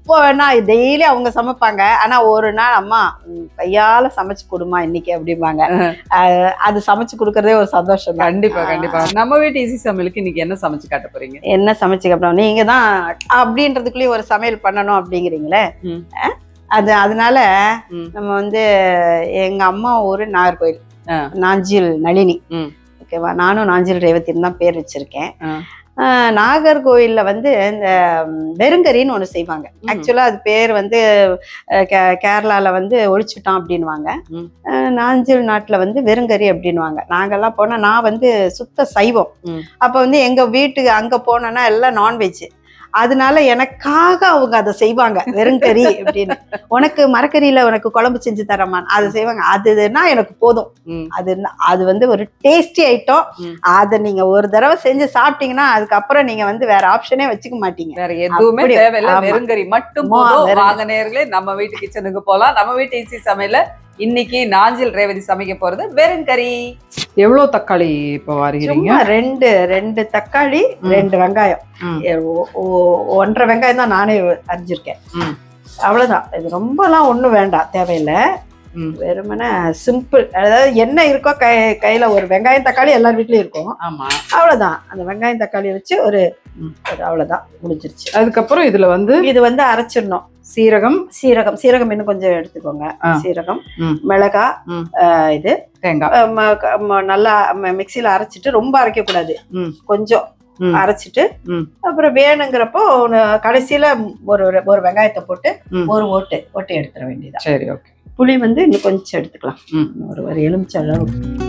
எப்போ வேணா டெய்லி அவங்க சமைப்பாங்க ஆனா ஒரு நாள் அம்மா உன் கையால சமைச்சு கொடுமா இன்னைக்கு அப்படிம்பாங்க அஹ் அது சமைச்சு கொடுக்கறதே ஒரு சந்தோஷம் தான் கண்டிப்பா கண்டிப்பா நம்ம வீட்டு ஈஸி சமையலுக்கு இன்னைக்கு என்ன சமைச்சு காட்ட போறீங்க என்ன சமைச்சு அப்புறம் நீங்க தான் அப்படின்றதுக்குள்ளேயே ஒரு சமையல் பண்ணணும் அப்படிங்கிறீங்களே ம். அஹ் அது அதனால ம். நம்ம வந்து எங்க அம்மா ஊரு நாகர்கோயில் ஆ. நாஞ்சில் நளினி ம். ஓகேவா நானும் நாஞ்சில் ரேவதின்னு தான் பேர் வச்சிருக்கேன் ஆ. ஆஹ் நாகர்கோயில்ல வந்து இந்த ம், வெறுங்கறின்னு ஒண்ணு செய்வாங்க ம். ஆக்சுவலா அது பேர் வந்து அஹ், கே- கேரளால வந்து ஒழிச்சுட்டான் அப்படின்வாங்க ம். அஹ், நாஞ்சில் நாட்டுல வந்து வெறுங்கறி அப்படின்வாங்க நாங்கெல்லாம் போனா நான் வந்து சுத்த சைவம் ம். அப்ப வந்து எங்க வீட்டுக்கு அங்க போனோன்னா எல்லாம் நான்வெஜ் அதனால எனக்காக அவங்க அதை செய்வாங்க வெறுங்கறி அப்படின்னு உனக்கு மரக்கறியில உனக்கு குழம்பு செஞ்சு தரமான் அதை செய்வாங்க அதுனா எனக்கு போதும் ம். அது அது வந்து ஒரு டேஸ்டி ஐட்டம் ம். அதை நீங்க ஒரு தடவை செஞ்சு சாப்பிட்டீங்கன்னா அதுக்கப்புறம் நீங்க வந்து வேற ஆப்ஷனே வச்சுக்க மாட்டீங்க வேற எதுவுமே அப்படி- தேவையில்ல ஆமா. வெறுங்கறி மட்டும் ஆமா, போதும் வெறுங்கறி. வாங்க நேர்களே நம்ம வீட்டு கிச்சனுக்கு போலாம் நம்ம வீட்டு ஈஸி சமையல இன்னைக்கு நாஞ்சில் ரேவதி சமைக்க போறது வெறுங்கறி எவ்வளவு தக்காளி இப்ப வாருகிறீங்க சும்மா ரெண்டு ரெண்டு தக்காளி ம். ரெண்டு வெங்காயம் ம். எ- ஒ- ஒ- ஒன்றரை வெங்காயம் தான் நானே அரிஞ்சிருக்கேன் ம். அவ்வளவுதான் இது ரொம்பலாம் ஒண்ணும் வேண்டாம் தேவையில்லை ம். வெறுமனே சிம்பிள் அதாவது என்ன இருக்கோ கை கையில ஒரு வெங்காயம் தக்காளி எல்லார் வீட்லயும் இருக்கும் ஆமா அவ்வளவுதான் அந்த வெங்காயம் தக்காளி வச்சு ஒரு ம். ஒரு அவ்வளவுதான் முடிஞ்சிருச்சு அதுக்கப்புறம் இதுல வந்து இது வந்து அரைச்சிடணும் சீரகம் சீரகம் சீரகம் இன்னும் கொஞ்சம் எடுத்துக்கோங்க ஆ. சீரகம் ம். மிளகா ம். ஆஹ் இது தேங்காய் ஆஹ் ம- க- ம- நல்லா ம- மிக்சியில அரைச்சிட்டு ரொம்ப அரைக்க கூடாது ம். கொஞ்சம் ம். அரைச்சிட்டு ம். அப்புறம் வேணுங்கிறப்போ ஒண்ணு கடைசியில ஒரு ஒரு- ஒரு வெங்காயத்தை போட்டு ம். ஒரு ஓட்டு ஓட்டு எடுத்துட வேண்டியதா சரி ஓகே புளி வந்து இன்னும் கொஞ்சம் எடுத்துக்கலாம் ம். ஒரு ஒரு எலுமிச்சை அளவு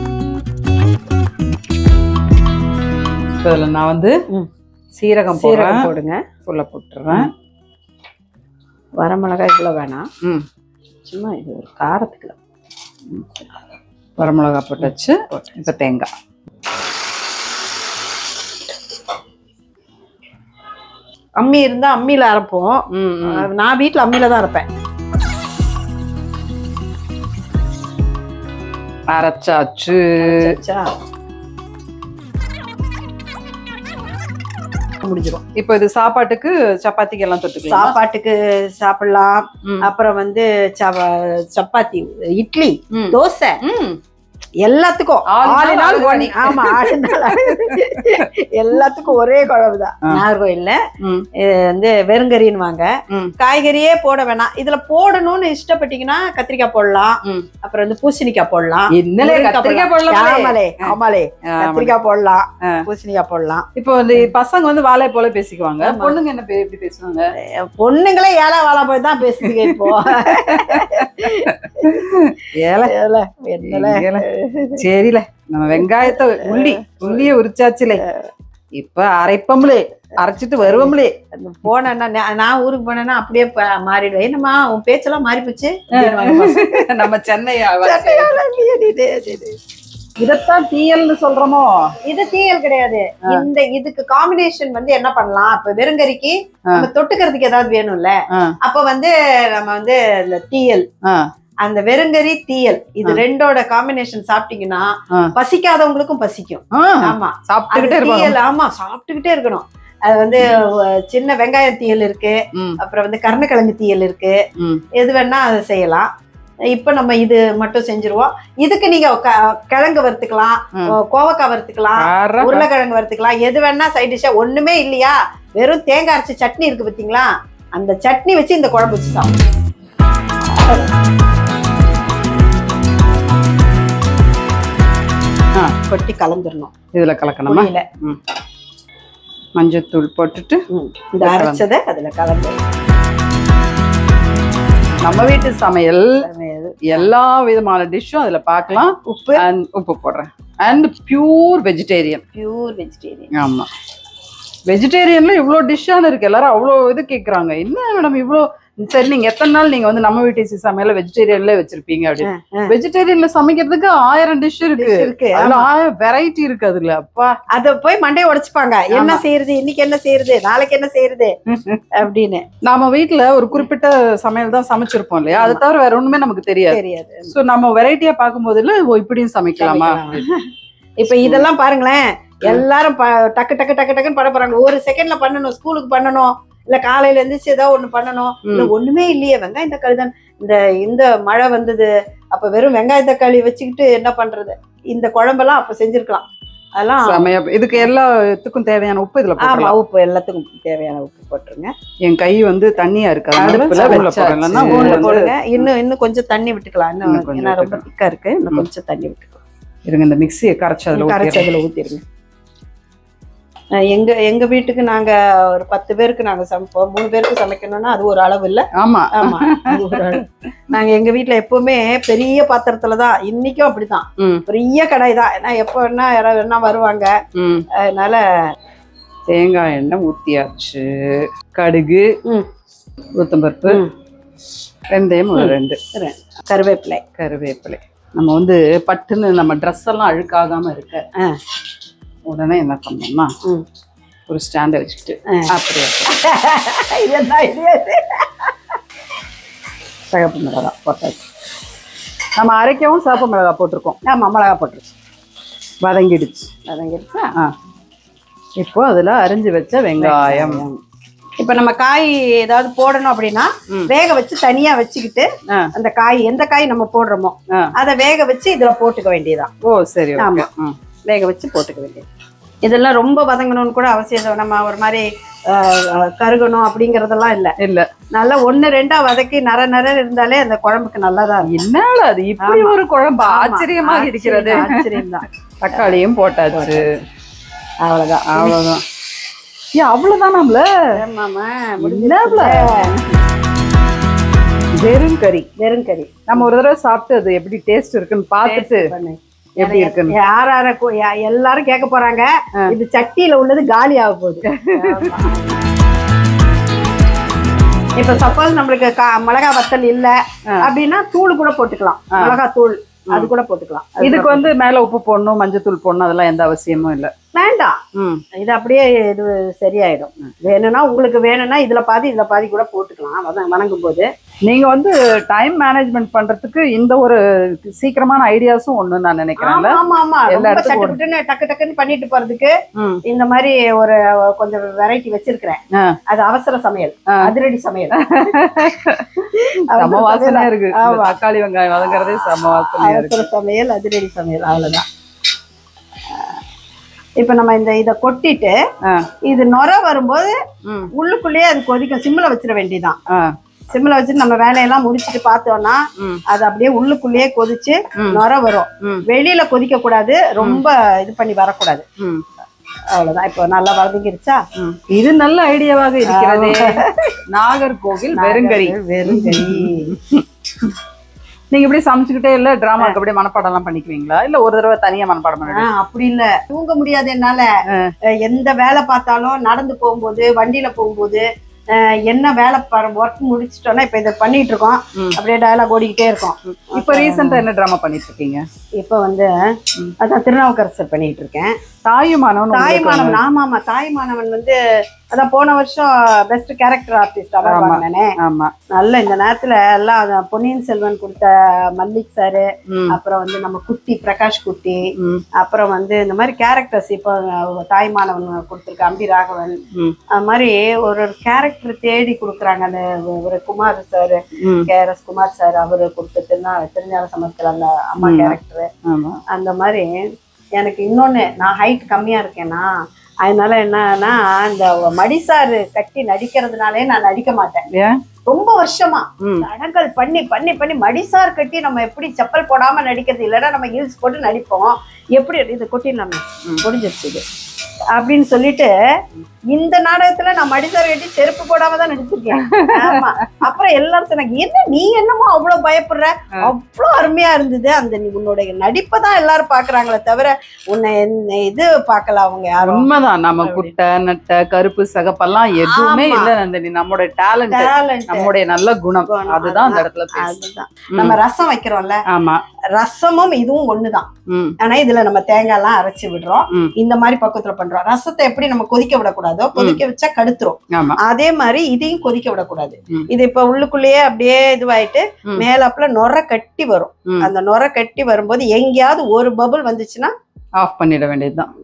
இதுல நான் வந்து ம். சீரகம் போடுறேன் சீரகம் போடுங்க ஃபுல்லா போட்டுறேன் வரமிளகாய் இவ்வளவு வேணாம் ம் சும்மா இது ஒரு காரத்துக்கு தான். வரமிளகா போட்டாச்சு இப்ப தேங்காய் அம்மி இருந்தா அம்மியில அரைப்போம் ம், ம். அஹ் நான் வீட்ல அம்மியில தான் அரைப்பேன் அரைச்சாச்சு அச்சா. முடிஞ்சிரும் இப்போ இது சாப்பாட்டுக்கு சப்பாத்திக்கு எல்லாம் தொட்டுக்கலாம் சாப்பாட்டுக்கு சாப்பிடலாம் ம். அப்புறம் வந்து சவ- சப்பாத்தி இட்லி ம். தோசை ம். எல்லாத்துக்கும் ஆல் ஆல் நாள் in all அழுகாணி. one. ஆமா ஆல் in all எல்லாத்துக்கும் ஒரே குழம்புதான் ஆ. நாகர்கோயில்ல ம். இது வந்து வெறுங்கறின்னுவாங்க ம். காய்கறியே போட வேணாம் இதுல போடணும்னு இஷ்டப்பட்டீங்கன்னா கத்திரிக்காய் போடலாம் ம். அப்புறம் வந்து பூசணிக்காய் போடலாம் என்னலே முருங்கைக்காய் கத்திரிக்காய் போடலாம். போடலாம் ஆமாலே ஆமாலே கத்திரிக்காய் போடலாம் பூசணிக்காய் போடலாம் இப்போ வந்து பசங்க வந்து வாழை போல பேசிக்குவாங்க ஆமா. பொண்ணுங்க என்ன பே- எப்படி பேசுவாங்க பொண்ணுங்களே ஏழா வாழா போய் தான் பேசுதுங்க இப்போ ஏல ஏல, என்னல ஏல. சரில நம்ம வெங்காயத்தை உள்ளி உள்ளிய உரிச்சாச்சுலே இப்ப அரைப்பம்லே அரைச்சிட்டு வருவோம்லே அந்த போனேன்னா நான் நான் ஊருக்கு போனேன்னா அப்படியே ப- மாறிடுவேன் என்னம்மா உன் பேச்செல்லாம் மாறி போச்சு அப்படின்னுவாங்க பசங்க. நம்ம சென்னை சட்டையால இல்லையே நீ, டேய், டேய், டேய். இதத்தான் தீயல்னு சொல்றோமோ இது தீயல் கிடையாது இந்த இதுக்கு காம்பினேஷன் வந்து என்ன பண்ணலாம் இப்ப வெறுங்கறிக்கு நம்ம தொட்டுக்கிறதுக்கு ஏதாவது வேணும்ல ஆ. அப்ப வந்து நம்ம வந்து இந்த தீயல் ஆ. அந்த வெறுங்கறி தீயல் இது ஆ. ரெண்டோட காம்பினேஷன் சாப்பிட்டீங்கன்னா ஆ. பசிக்காதவங்களுக்கும் பசிக்கும் ஆ, ஆமா அது சாப்பிட்டுக்கிட்டே இருப்பாங்க தீயல் ஆமா சாப்பிட்டுக்கிட்டே இருக்கணும் அது வந்து அஹ், சின்ன வெங்காயம் தீயல் இருக்கு ம், அப்புறம் வந்து கருணக்கிழங்கு தீயல் இருக்கு ம். எது வேணா அதை செய்யலாம் இப்ப நம்ம இது மட்டும் செஞ்சுருவோம் இதுக்கு நீங்க க- கிழங்கு வறுத்துக்கலாம் ம். கோவக்காய் வறுத்துக்கலாம் அரை உருளைக்கிழங்கு வறுத்துக்கலாம் எது வேணா சைட் டிஷ்ஷா ஒண்ணுமே இல்லையா வெறும் தேங்காய் அரைச்ச சட்னி இருக்கு பாத்தீங்களா அந்த சட்னி வச்சு இந்த குழம்பு வச்சு சாப்பிடும் ஆ. கொட்டி கலந்துடணும் இதுல கலக்கணுமா புளியில மஞ்சத்தூள் போட்டுட்டு ம். இந்த அரைச்சதை அதுல கலந்து நம்ம வீட்டு சமையல் எல்லா விதமான டிஷ்ஷும் அதுல பார்க்கலாம் உப்பு And உப்பு போடுறேன் and pure vegetarian pure vegetarian ஆமா வெஜிடேரியன்ல இவ்வளோ டிஷ்ஷான இருக்கு எல்லாரும் அவ்வளோ இது கேக்குறாங்க என்ன மேடம் இவ்வளோ சரி நீங்க எத்தனை நாள் நீங்க வந்து நம்ம வீட்டு சமையல வெஜிடேரியன்ல வச்சிருப்பீங்க அப்படின்னு வெஜிடேரியன்ல சமைக்கிறதுக்கு ஆயிரம் டிஷ் இருக்கு இருக்கு அதுல ஆயிரம் வெரைட்டி இருக்கு அதுல அப்பா அத போய் மண்டையை உடைச்சுப்பாங்க என்ன ஆமா. செய்யறது இன்னைக்கு என்ன செய்யறது நாளைக்கு என்ன செய்யறது அப்படின்னு நாம வீட்ல ஒரு குறிப்பிட்ட சமையல் தான் சமைச்சிருப்போம் இல்லையா அது தவிர வேற ஒண்ணுமே நமக்கு தெரியாது தெரியாது சோ நம்ம வெரைட்டியா பார்க்கும்போது இல்ல ஓ இப்படியும் சமைக்கலாமா இப்ப இதெல்லாம் பாருங்களேன் எல்லாரும் ப- டக்கு டக்கு டக்கு டக்குன்னு பண்ண போறாங்க ஒரு செகண்ட்ல பண்ணணும் ஸ்கூலுக்கு பண்ணணும் இல்ல காலையில எந்திரிச்சு ஏதாவது ஒண்ணு பண்ணணும் இல்ல ஒண்ணுமே இல்லையே வெங்காயம் தக்காளி தான் இந்த இந்த மழை வந்தது அப்ப வெறும் வெங்காய தக்காளி வச்சுக்கிட்டு என்ன பண்றது இந்த குழம்பெல்லாம் அப்ப செஞ்சிருக்கலாம் அதெல்லாம் செமையா இதுக்கு எல்லாத்துக்கும் தேவையான உப்பு இதுல ஆமா போடலாம் உப்பு எல்லாத்துக்கும் தேவையான உப்பு போட்டுருங்க என் கை வந்து தண்ணியா இருக்கு அதனால அடுப்புல ஸ்பூன்ல வச்சாச்சு. போடுறேன். இல்லைன்னா ஸ்பூன்ல ஊர்ல வந்து- போடுங்க இன்னும் இன்னும் கொஞ்சம் தண்ணி விட்டுக்கலாம் இன்னும் இன்னும் கொஞ்சம் ஏன்னா ரொம்ப திக்கா இருக்கு இன்னும் ம். கொஞ்சம் தண்ணி விட்டுக்கலாம் இருங்க இந்த மிக்ஸியை கரைச்சு அதுல கரைச்சி ஊத்திடுறேன். அதில் ஊற்றிடுங்க எங்க எங்க வீட்டுக்கு நாங்க ஒரு பத்து பேருக்கு நாங்க சமைப்போம் மூணு பேருக்கு சமைக்கணும்னா அது ஒரு அளவு இல்ல ஆமா ஆமா அது ஒரு அளவு நாங்க எங்க வீட்ல எப்பவுமே பெரிய பாத்திரத்துல தான் இன்னைக்கும் அப்படிதான் ம், பெரிய கடாய் தான் ஏன்னா எப்போ வேணா யாராவது வேணா வருவாங்க ம். அதனால தேங்காய் எண்ணெய் ஊத்தியாச்சு கடுகு ம். உளுத்தம்பருப்பு ம். வெந்தயம் ஒரு ரெண்டு கருவேப்பிலை கருவேப்பிலை நம்ம வந்து பட்டுன்னு நம்ம ட்ரெஸ் எல்லாம் அழுக்காகாம இருக்க ஆ. உடனே என்ன பண்ணோம்னா ம். ஒரு ஸ்டாண்டை வச்சுக்கிட்டு ஆ. அப்படியே இதுதான் இது சிகப்பு மிளகாய் போட்டாச்சு நம்ம அரைக்கவும் சிவப்பு மிளகாய் போட்டிருக்கோம் ஆமா மிளகா போட்டுருச்சு வதங்கிடுச்சு வதங்கிடுச்சா ஆ இப்போ அதுல அரிஞ்சு வச்ச வெங்காயம் இப்ப நம்ம காய் ஏதாவது போடணும் அப்படின்னா ம். வேக வச்சு தனியா வச்சுக்கிட்டு ஆ. அந்த காய் எந்த காய் நம்ம போடுறோமோ ஆ. அதை வேக வச்சு இதுல போட்டுக்க வேண்டியதுதான் ஓ சரி ஓகே ஆமா. ம் வேக வச்சு போட்டுக்க வேண்டியது இதெல்லாம் ரொம்ப வதங்கணும்னு கூட அவசியம் இல்லை நம்ம ஒரு மாதிரி ஆ, ஆ, கருகணும் அப்படிங்கறதெல்லாம் இல்ல இல்ல நல்லா ஒண்ணு ரெண்டா வதக்கி நர நர இருந்தாலே அந்த குழம்புக்கு நல்லதா இருக்கும் என்னடா அது இப்படி ஆமா. ஒரு குழம்பு ஆமா, ஆச்சரியமாக இருக்கிறது ஆச்சரியம், ஆச்சரியம்தான் தக்காளியும் போட்டாச்சு அவ்வளவுதான் அவ்வளவுதான் ஏன் அவ்வளவுதான் நம்மள ஆமாமா என்னப்ல? வெறும் கறி வெறும் கறி நம்ம ஒரு தடவை சாப்பிட்டு அது எப்படி டேஸ்ட் இருக்குன்னு பார்த்துட்டு பண்ணு. எப்படி இருக்குன்னு யார் யார கு- யா- எல்லாரும் கேட்க போறாங்க இது சட்டியில உள்ளது காலி ஆக போகுது இப்ப சப்போஸ் நம்மளுக்கு கா- மிளகா வத்தல் இல்ல அப்படின்னா தூள் கூட போட்டுக்கலாம் மிளகா தூள் அது கூட போட்டுக்கலாம் அது இதுக்கு வந்து மேல உப்பு போடணும் மஞ்சத்தூள் போடணும் அதெல்லாம் எந்த அவசியமும் இல்ல வேண்டாம் ம் இது அப்படியே இது சரியாயிடும் வேணும்னா உங்களுக்கு வேணும்னா இதுல பாதி இதுல பாதி கூட போட்டுக்கலாம் வதங்க- வணங்கும் போது நீங்க வந்து டைம் மேனேஜ்மெண்ட் பண்றதுக்கு இந்த ஒரு சீக்கிரமான ஐடியாஸும் ஒண்ணு நான் நினைக்கிறேன்ல ஆமா ஆமா ஆமா எல்லா ரொம்ப இடத்துக்கும் சட்டு புட்டுன்னு டக்கு டக்குன்னு பண்ணிட்டு போறதுக்கு ம். இந்த மாதிரி ஒரு கொஞ்சம் வெரைட்டி வச்சிருக்கிறேன் ஆ. அது அவசர சமையல் ஆ. அதிரடி சமையல் சம வாசனையா இருக்கு இந்த ஆமா. தக்காளி வெங்காயம் வதங்குறதே சம வாசனையா இருக்கு அவசர சமையல் அதிரடி சமையல் அவ்வளவுதான் இப்ப நம்ம இந்த இத கொட்டிட்டு ஆ. இது நொர வரும்போது ம். உள்ளுக்குள்ளேயே அது கொதிக்கும் சிம்ல வச்சிட வேண்டியதான் ஆ. சிம்ல வச்சு நம்ம வேலையெல்லாம் முடிச்சிட்டு பார்த்தோம்னா ம். அது அப்படியே உள்ளுக்குள்ளேயே கொதிச்சு ம். நொர வரும் ம். வெளியில கொதிக்க கூடாது ரொம்ப இது பண்ணி வரக்கூடாது ம். அவ்வளவுதான் இப்போ நல்லா வதங்கிருச்சா ம். இது நல்ல ஐடியாவாக இருக்கிறதே நாகர்கோவில் வெறுங்கறி வெறுங்கறி நீங்க இப்படி சமைச்சுக்கிட்டே இல்ல டிராமாக்கு அப்படியே மனப்பாடம் எல்லாம் பண்ணிக்குவீங்களா இல்ல ஒரு தடவை தனியா மனப்பாடம் ஆ, பண்ணிடுவீங்க அப்படி இல்ல தூங்க முடியாது என்னால அஹ், எந்த வேலை பார்த்தாலும் நடந்து போகும்போது வண்டியில போகும்போது அஹ், என்ன வேலை ஒர்க் முடிச்சிட்டோம்னா இப்ப இதை பண்ணிட்டு இருக்கோம் ம். அப்படியே டயலாக் ஓடிக்கிட்டே இருக்கோம் இப்ப ரீசெண்டா என்ன டிராமா பண்ணிட்டு இருக்கீங்க இப்ப வந்து அதான் திருநாவுக்கரசர் பண்ணிட்டு இருக்கேன் தாயுமானவன் தாய்மானவன் ஆமா ஆமா தாய்மானவன் வந்து அதான் போன வருஷம் பெஸ்ட் கேரக்டர் ஆர்டிஸ்ட் அவார்ட் ஆமா. வாங்கினேனே ஆமா நல்ல இந்த நேரத்துல எல்லாம் அதான் பொன்னியின் செல்வன் கொடுத்த மல்லிக் சாரு ம், அப்புறம் வந்து நம்ம குட்டி பிரகாஷ் குட்டி ம், அப்புறம் வந்து இந்த மாதிரி கேரக்டர்ஸ் இப்போ அஹ், தாய்மானவன் கொடுத்துருக்க அம்பி ராகவன் ம், அது மாதிரி ஒரு ஒரு கேரக்டர் தேடி கொடுக்குறாங்க அந்த ஒரு குமார் சார் ம், K R S Kumar sir அவரு கொடுத்த திருநா திருஞான சமஸ்கர் அந்த அம்மா ம். கேரக்டர் ஆமா அந்த மாதிரி எனக்கு இன்னொன்னு நான் ஹைட் கம்மியா இருக்கேனா அதனால என்னன்னா இந்த மடிசாரு கட்டி நடிக்கிறதுனாலே நான் நடிக்க மாட்டேன் ஏன் ரொம்ப வருஷமா ம், தடங்கள் பண்ணி பண்ணி பண்ணி மடிசார் கட்டி நம்ம எப்படி செப்பல் போடாம நடிக்கிறது இல்லைன்னா நம்ம ஹீல்ஸ் போட்டு நடிப்போம் எப்படி இது கொட்டிடலாமே ம். முடிஞ்சிருச்சு இது அப்படின்னு சொல்லிட்டு இந்த நாடகத்துல நான் மடிசார் கட்டி செருப்பு போடாம தான் நடிச்சிருக்கேன் ஆமா அப்புறம் எல்லாரும் சொன்னாங்க என்ன நீ என்னமோ அவ்வளவு பயப்படுற அவ்வளவு அருமையா இருந்தது அந்த நீ உன்னுடைய நடிப்பை தான் எல்லாரும் பாக்குறாங்களே தவிர உன்னை என்ன இது பார்க்கல அவங்க யாரும் உண்மைதான் நம்ம குட்டை நட்டை கருப்பு சகப்பெல்லாம் எதுவுமே ஆமா. இல்ல நந்தினி நம்மளுடைய டேலண்ட் டேலண்ட் நம்முடைய நல்ல குணம் குணம், அதுதான் அந்த இடத்துல பேசு அதுதான் நம்ம ரசம் வைக்கிறோம்ல ஆமா ரசமும் இதுவும் ஒண்ணுதான் ம் ஆனா இதுல நம்ம தேங்காய் எல்லாம் அரைச்சு விடுறோம் ம். இந்த மாதிரி பக்குவத்துல பண்றோம் ரசத்தை எப்படி நம்ம கொதிக்க விடக்கூடாதோ கொதிக்க வச்சா கடுத்துரும் ஆமா அதே மாதிரி இதையும் கொதிக்க விடக்கூடாது ம். இது இப்ப உள்ளுக்குள்ளேயே அப்படியே இதுவாயிட்டு ம். மேலாப்புல நொர கட்டி வரும் ம். அந்த நொர கட்டி வரும்போது எங்கேயாவது ஒரு பபுள் வந்துச்சுன்னா ஆஃப் பண்ணிட வேண்டியதுதான்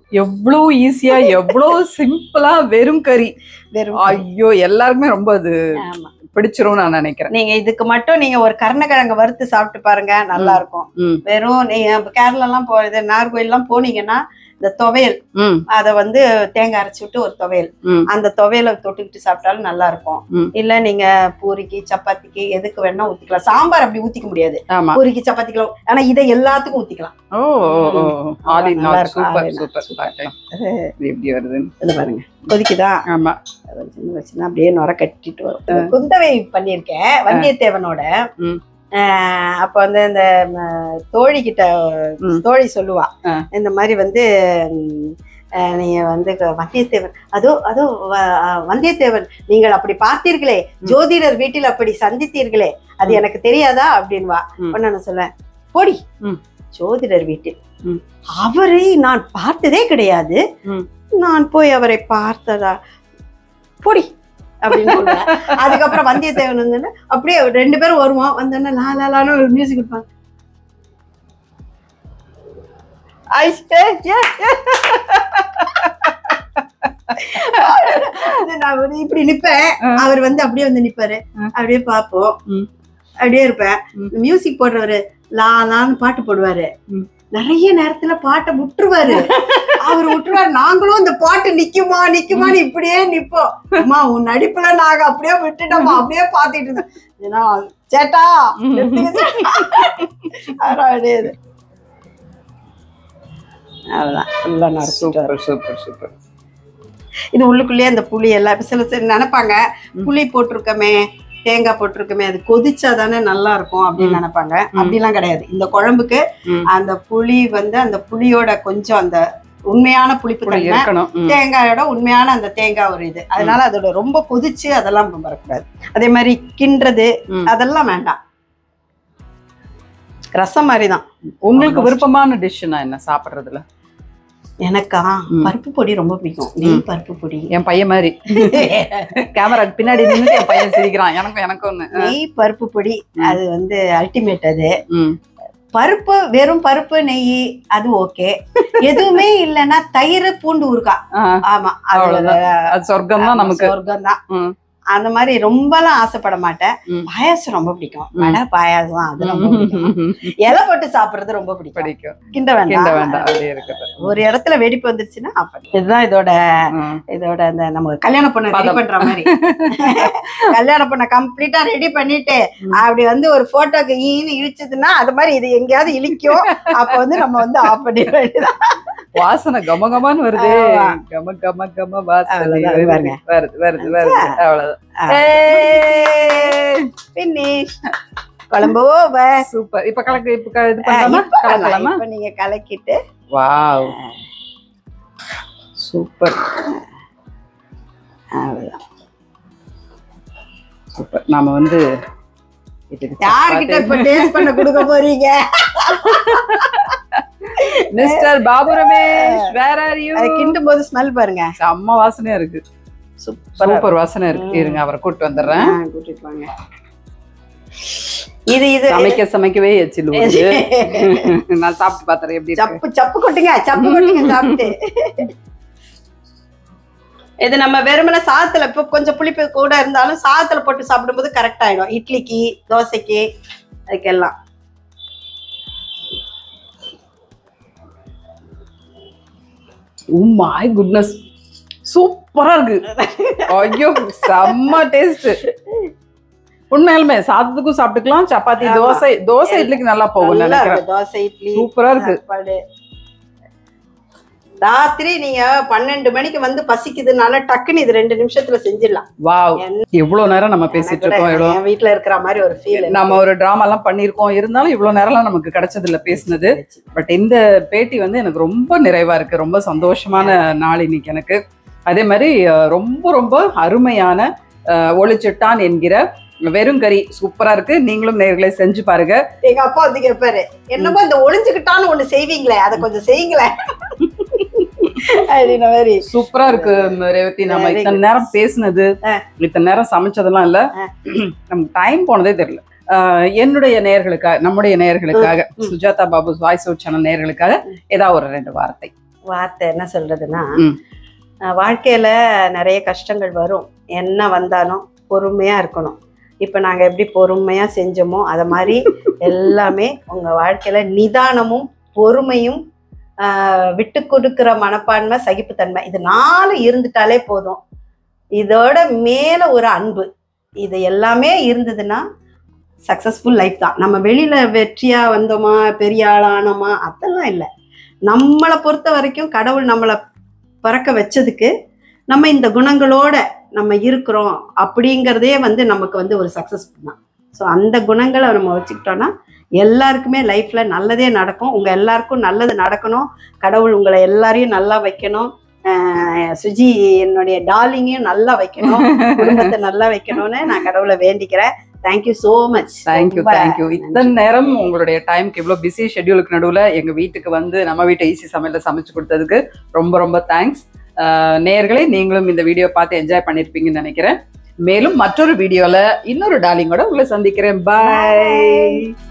எவ்வளவு ஈஸியா எவ்வளவு சிம்பிளா வெறும் கறி வெறும் ஐயோ எல்லாருக்குமே ரொம்ப அது ஆமா பிடிச்சிரும் நான் நினைக்கிறேன் நீங்க இதுக்கு மட்டும் நீங்க ஒரு கருணக்கிழங்கு வறுத்து சாப்பிட்டு பாருங்க நல்லா இருக்கும் ம். வெறும் நீங்க கேரளா எல்லாம் போ இது நாகர்கோயில் எல்லாம் போனீங்கன்னா இந்த துவையல் ம் அதை வந்து தேங்காய் அரைச்சி விட்டு ஒரு துவையல் ம். அந்த துவையலை தொட்டுக்கிட்டு சாப்பிட்டாலும் நல்லா இருக்கும் ம். இல்ல நீங்க பூரிக்கு சப்பாத்திக்கு எதுக்கு வேணா ஊத்திக்கலாம் சாம்பார் அப்படி ஊத்திக்க முடியாது ஆமா பூரிக்கு சப்பாத்திக்கலாம் ஆனா இதை எல்லாத்துக்கும் ஊத்திக்கலாம் ஓ ஓ, ஓ ஆதி நல்லா நாள் இருக்கும், சூப்பர் ஆதி நாள். சூப்பர் பார்க்கலாம் இது எப்படி வருதுன்னு இது பாருங்க கொதிக்குதா ஆமா அதை சின்ன வச்சுன்னா அப்படியே நுர கட்டிட்டு வரும் குந்தவை பண்ணியிருக்கேன் வந்தியத்தேவனோட ம். ஆஹ் அப்ப வந்து இந்த ம, தோழி கிட்ட ம். தோழி சொல்லுவா ஆ. இந்த மாதிரி வந்து ம், ஆஹ் நீங்க வந்து க- வந்தியத்தேவன் அதோ அதோ வ- ஆஹ் வந்தியத்தேவன் நீங்கள் அப்படி பார்த்தீர்களே ஜோதிடர் வீட்டில் அப்படி சந்தித்தீர்களே அது ம். எனக்கு தெரியாதா அப்படின்வா ம். உடனே நான் சொல்லுவேன் போடி ம். ஜோதிடர் வீட்டில் ம். அவரை நான் பார்த்ததே கிடையாது ம். நான் போய் அவரை பார்த்ததா போடி அப்படின்னு சொல்லுவேன் அதுக்கப்புறம் வந்தியத்தேவன் வந்து அப்படியே ரெண்டு பேரும் வருவோம் வந்தோடனே லா லா லான்னு ஒரு மியூசிக் கொடுப்பாங்க ஐஸ், ஏ, ஏ, ஏ. நான் வந்து இப்படி நிப்பேன் ஆ. அவர் வந்து அப்படியே வந்து நிப்பாரு ஆ. அப்படியே பார்ப்போம் ம். அப்படியே இருப்பேன் ம். மியூசிக் போடுறவரு லா லான்னு பாட்டு போடுவாரு ம். நிறைய நேரத்துல பாட்டை விட்டுருவாரு அவர் விட்டுருவாரு நாங்களும் இந்த பாட்டு நிக்குமா நிக்குமான்னு இப்படியே நிப்போம் அம்மா உன் நடிப்புல நாங்க அப்படியே விட்டுட்டோமா அப்படியே பாத்துட்டு இருந்தோம் ஏன்னா சேட்டா நிறுத்துங்க சேட்டா. அதெல்லாம் அப்படியே இது. அவ்வளவுதான் ஃபுல்லா நடத்திட்டு வரோம். சூப்பர் சூப்பர் சூப்பர் இது உள்ளுக்குள்ளேயே அந்த புளி எல்லாம் இப்ப சில சில நினைப்பாங்க ம். புளி போட்டிருக்கமே தேங்காய் போட்டிருக்கமே அது கொதிச்சா தானே நல்லா இருக்கும் அப்படின்னு ம். நினைப்பாங்க அப்படிலாம் கிடையாது இந்த குழம்புக்கு ம். அந்த புளி வந்து அந்த புளியோட கொஞ்சம் அந்த உண்மையான புளிப்பு இப்படி தன்மை இருக்கணும் ம். தேங்காயோட உண்மையான அந்த தேங்காய் ஒரு இது அதனால அதோட ரொம்ப கொதிச்சு அதெல்லாம் வரக்கூடாது அதே மாதிரி கிண்டுறது ம். அதெல்லாம் வேண்டாம் ரசம் மாதிரி தான் உங்களுக்கு விருப்பமான டிஷ்னா என்ன சாப்பிடுறதுல எனக்கா ம். பருப்பு பொடி ரொம்ப பிடிக்கும் நெய் பருப்பு பொடி என் பையன் மாதிரி கேமராக்கு பின்னாடி நின்று என் பையன் சிரிக்கிறான் எனக்கும் எனக்கும் ஒண்ணு நெய் பருப்பு பொடி ம். அது வந்து அல்டிமேட் அது ம். பருப்பு வெறும் பருப்பு நெய் அது ஓகே எதுவுமே இல்லைன்னா தயிர் பூண்டு ஊறுகாய் ஆ, ஆமா அது அவ்வளவுதான். அது சொர்க்கம் தான் நமக்கு சொர்க்கம் தான் ம். அந்த மாதிரி ரொம்பலாம் ஆசைப்பட மாட்டேன் ம். பாயாசம் ரொம்ப பிடிக்கும் ம். வடை பாயாசம் அது ரொம்ப பிடிக்கும் இலை போட்டு சாப்பிடுறது ரொம்ப பிடிக்கும் பிடிக்கும் கிண்ட கிண்ட வேண்டாம் வேண்டாம் அப்படியே இருக்கட்டும் ஒரு இடத்துல வெடிப்பு வந்துருச்சுன்னா off பண்ணு. இதுதான் இதோட ம். இதோட அந்த நம்ம கல்யாண பொண்ணை ரெடி பதம். பண்ற மாதிரி கல்யாண பொண்ணை கம்ப்ளீட்டா ரெடி பண்ணிட்டு ம். அப்படி வந்து ஒரு போட்டோக்கு ஈன்னு இழிச்சதுன்னா அது மாதிரி இது எங்கேயாவது இழிக்கும் அப்ப வந்து நம்ம வந்து ஆஃப் பண்ணிட வேண்டியதான் வாசனை கம கமன்னு வருது ஆமா. கம கம கம வாசனை அவ்வளவுதான், வருது பாருங்க. வருது வருது வருது அவ்வளவுதான் பினிஷ் குழம்பு over. சூப்பர் இப்ப கலக்கு இப்ப க- இது ஆ, பண்ணலாமா இப்ப பண்ணலாம். கலக்கலாமா இப்ப நீங்க கலக்கிட்டு வாவ் சூப்பர் அவ்வளவுதான். சூப்பர் நாம வந்து இதுக்கு யார்கிட்ட சப்பாத்தி- இப்ப டேஸ்ட் பண்ண கொடுக்க போறீங்க mister Babu Ramesh where are you அதை கிண்டும் போது ஸ்மெல் பாருங்க செம்ம வாசனையா இருக்கு சூப்பரா சூப்பர் வாசனை இருக்கு ம். இருங்க அவரை கூட்டு வந்துடுறேன் ஆ, கூட்டிட்டு வாங்க இது இது சமைக்க சமைக்கவே எச்சில் ஊறுது நான் சாப்பிட்டு பாத்துறேன் எப்படி இருக்கு சப்பு சப்பு கொட்டுங்க சப்பு கொட்டுங்க சாப்பிட்டு இது நம்ம வெறுமனே சாதத்துல இப்போ கொஞ்சம் புளிப்பு கூட இருந்தாலும் சாதத்துல போட்டு சாப்பிடும்போது கரெக்ட் ஆயிடும் இட்லிக்கு தோசைக்கு அதுக்கெல்லாம் ஓ மை குட்னஸ் சூப்பரா இருக்கு ஐயோ செம்ம டேஸ்ட் உண்மையாலுமே சாதத்துக்கும் சாப்பிட்டுக்கலாம் சப்பாத்தி ஆமா. தோசை தோசை இட்லிக்கு நல்லா போகும் நல்லா நினைக்கிறேன் இருக்கு. தோசை இட்லி சூப்பரா இருக்கு சாப்பாடு ராத்திரி நீங்க பன்னெண்டு மணிக்கு வந்து பசிக்குதுனால டக்குன்னு இது ரெண்டு நிமிஷத்துல செஞ்சிடலாம் வாவ் எவ்வளவு நேரம் நம்ம பேசிட்டு இருக்கோம் எவ்வளவு என் வீட்டுல இருக்கிற மாதிரி ஒரு ஃபீல் நம்ம ஒரு டிராமா எல்லாம் பண்ணிருக்கோம் இருந்தாலும் இவ்வளவு நேரம்லாம் நமக்கு கிடைச்சது இல்ல பேசுனது பட் இந்த பேட்டி வந்து எனக்கு ரொம்ப நிறைவா இருக்கு ரொம்ப சந்தோஷமான நாள் இன்னைக்கு எனக்கு அதே மாதிரி அஹ், ரொம்ப ரொம்ப அருமையான அஹ், ஒளிச்சிட்டான் என்கிற வெறுங்கறி சூப்பரா இருக்கு நீங்களும் நேர்களை செஞ்சு பாருங்க எங்க அப்பா வந்து கேட்பாரு என்னமோ இந்த ஒளிஞ்சுக்கிட்டான்னு ஒண்ணு செய்வீங்களே அதை கொஞ்சம் செய்யுங்களேன் அப்படின்ன மாதிரி சூப்பரா இருக்கு ம், ரேவதி நம்ம Very இத்தனை good. நேரம் பேசுனது ஆ. இத்தனை நேரம் சமைச்சதெல்லாம் இல்ல ஆ. நமக்கு டைம் போனதே தெரியல அஹ், என்னுடைய நேயர்களுக்காக நம்முடைய நேயர்களுக்காக ம். Sujatha Babu voice out channel நேயர்களுக்காக ஏதாவது ஒரு ரெண்டு வார்த்தை வார்த்தை என்ன சொல்றதுன்னா ம். அஹ், வாழ்க்கையில நிறைய கஷ்டங்கள் வரும் என்ன வந்தாலும் பொறுமையா இருக்கணும் இப்ப நாங்க எப்படி பொறுமையா செஞ்சோமோ அத மாதிரி எல்லாமே உங்க வாழ்க்கையில நிதானமும் பொறுமையும் ஆஹ், விட்டு கொடுக்கிற மனப்பான்மை சகிப்புத்தன்மை இது நாலு இருந்துட்டாலே போதும் இதோட மேல ஒரு அன்பு இது எல்லாமே இருந்ததுன்னா சக்சஸ்ஃபுல் லைஃப் தான் நம்ம வெளியில வெற்றியா வந்தோமா பெரிய ஆளானோமா அதெல்லாம் இல்லை நம்மளை பொறுத்த வரைக்கும் கடவுள் நம்மளை பறக்க வச்சதுக்கு நம்ம இந்த குணங்களோட நம்ம இருக்கிறோம் அப்படிங்கிறதே வந்து நமக்கு வந்து ஒரு சக்சஸ்ஃபுல் தான் ஸோ அந்த குணங்களை நம்ம வச்சுக்கிட்டோம்னா எல்லாருக்குமே லைஃப்ல நல்லதே நடக்கும் உங்க எல்லாருக்கும் நல்லது நடக்கணும் கடவுள் உங்களை எல்லாரையும் நல்லா வைக்கணும் ஆஹ் சுஜி என்னுடைய டார்லிங்கையும் நல்லா வைக்கணும் குடும்பத்தை நல்லா வைக்கணும்னு நான் கடவுளை வேண்டிக்கிறேன் thank you so much thank you thank you இத்தனை நேரம் உங்களுடைய டைம்க்கு இவ்வளோ பிஸி ஷெட்யூலுக்கு நடுவில் எங்கள் வீட்டுக்கு வந்து நம்ம வீட்டு ஈஸி சமையலில் சமைச்சு கொடுத்ததுக்கு ரொம்ப ரொம்ப தேங்க்ஸ் நேயர்களே நீங்களும் இந்த வீடியோ பார்த்து என்ஜாய் பண்ணியிருப்பீங்கன்னு நினைக்கிறேன் மேலும் மற்றொரு வீடியோவில் இன்னொரு டார்லிங்கோட உங்களை சந்திக்கிறேன் பாய்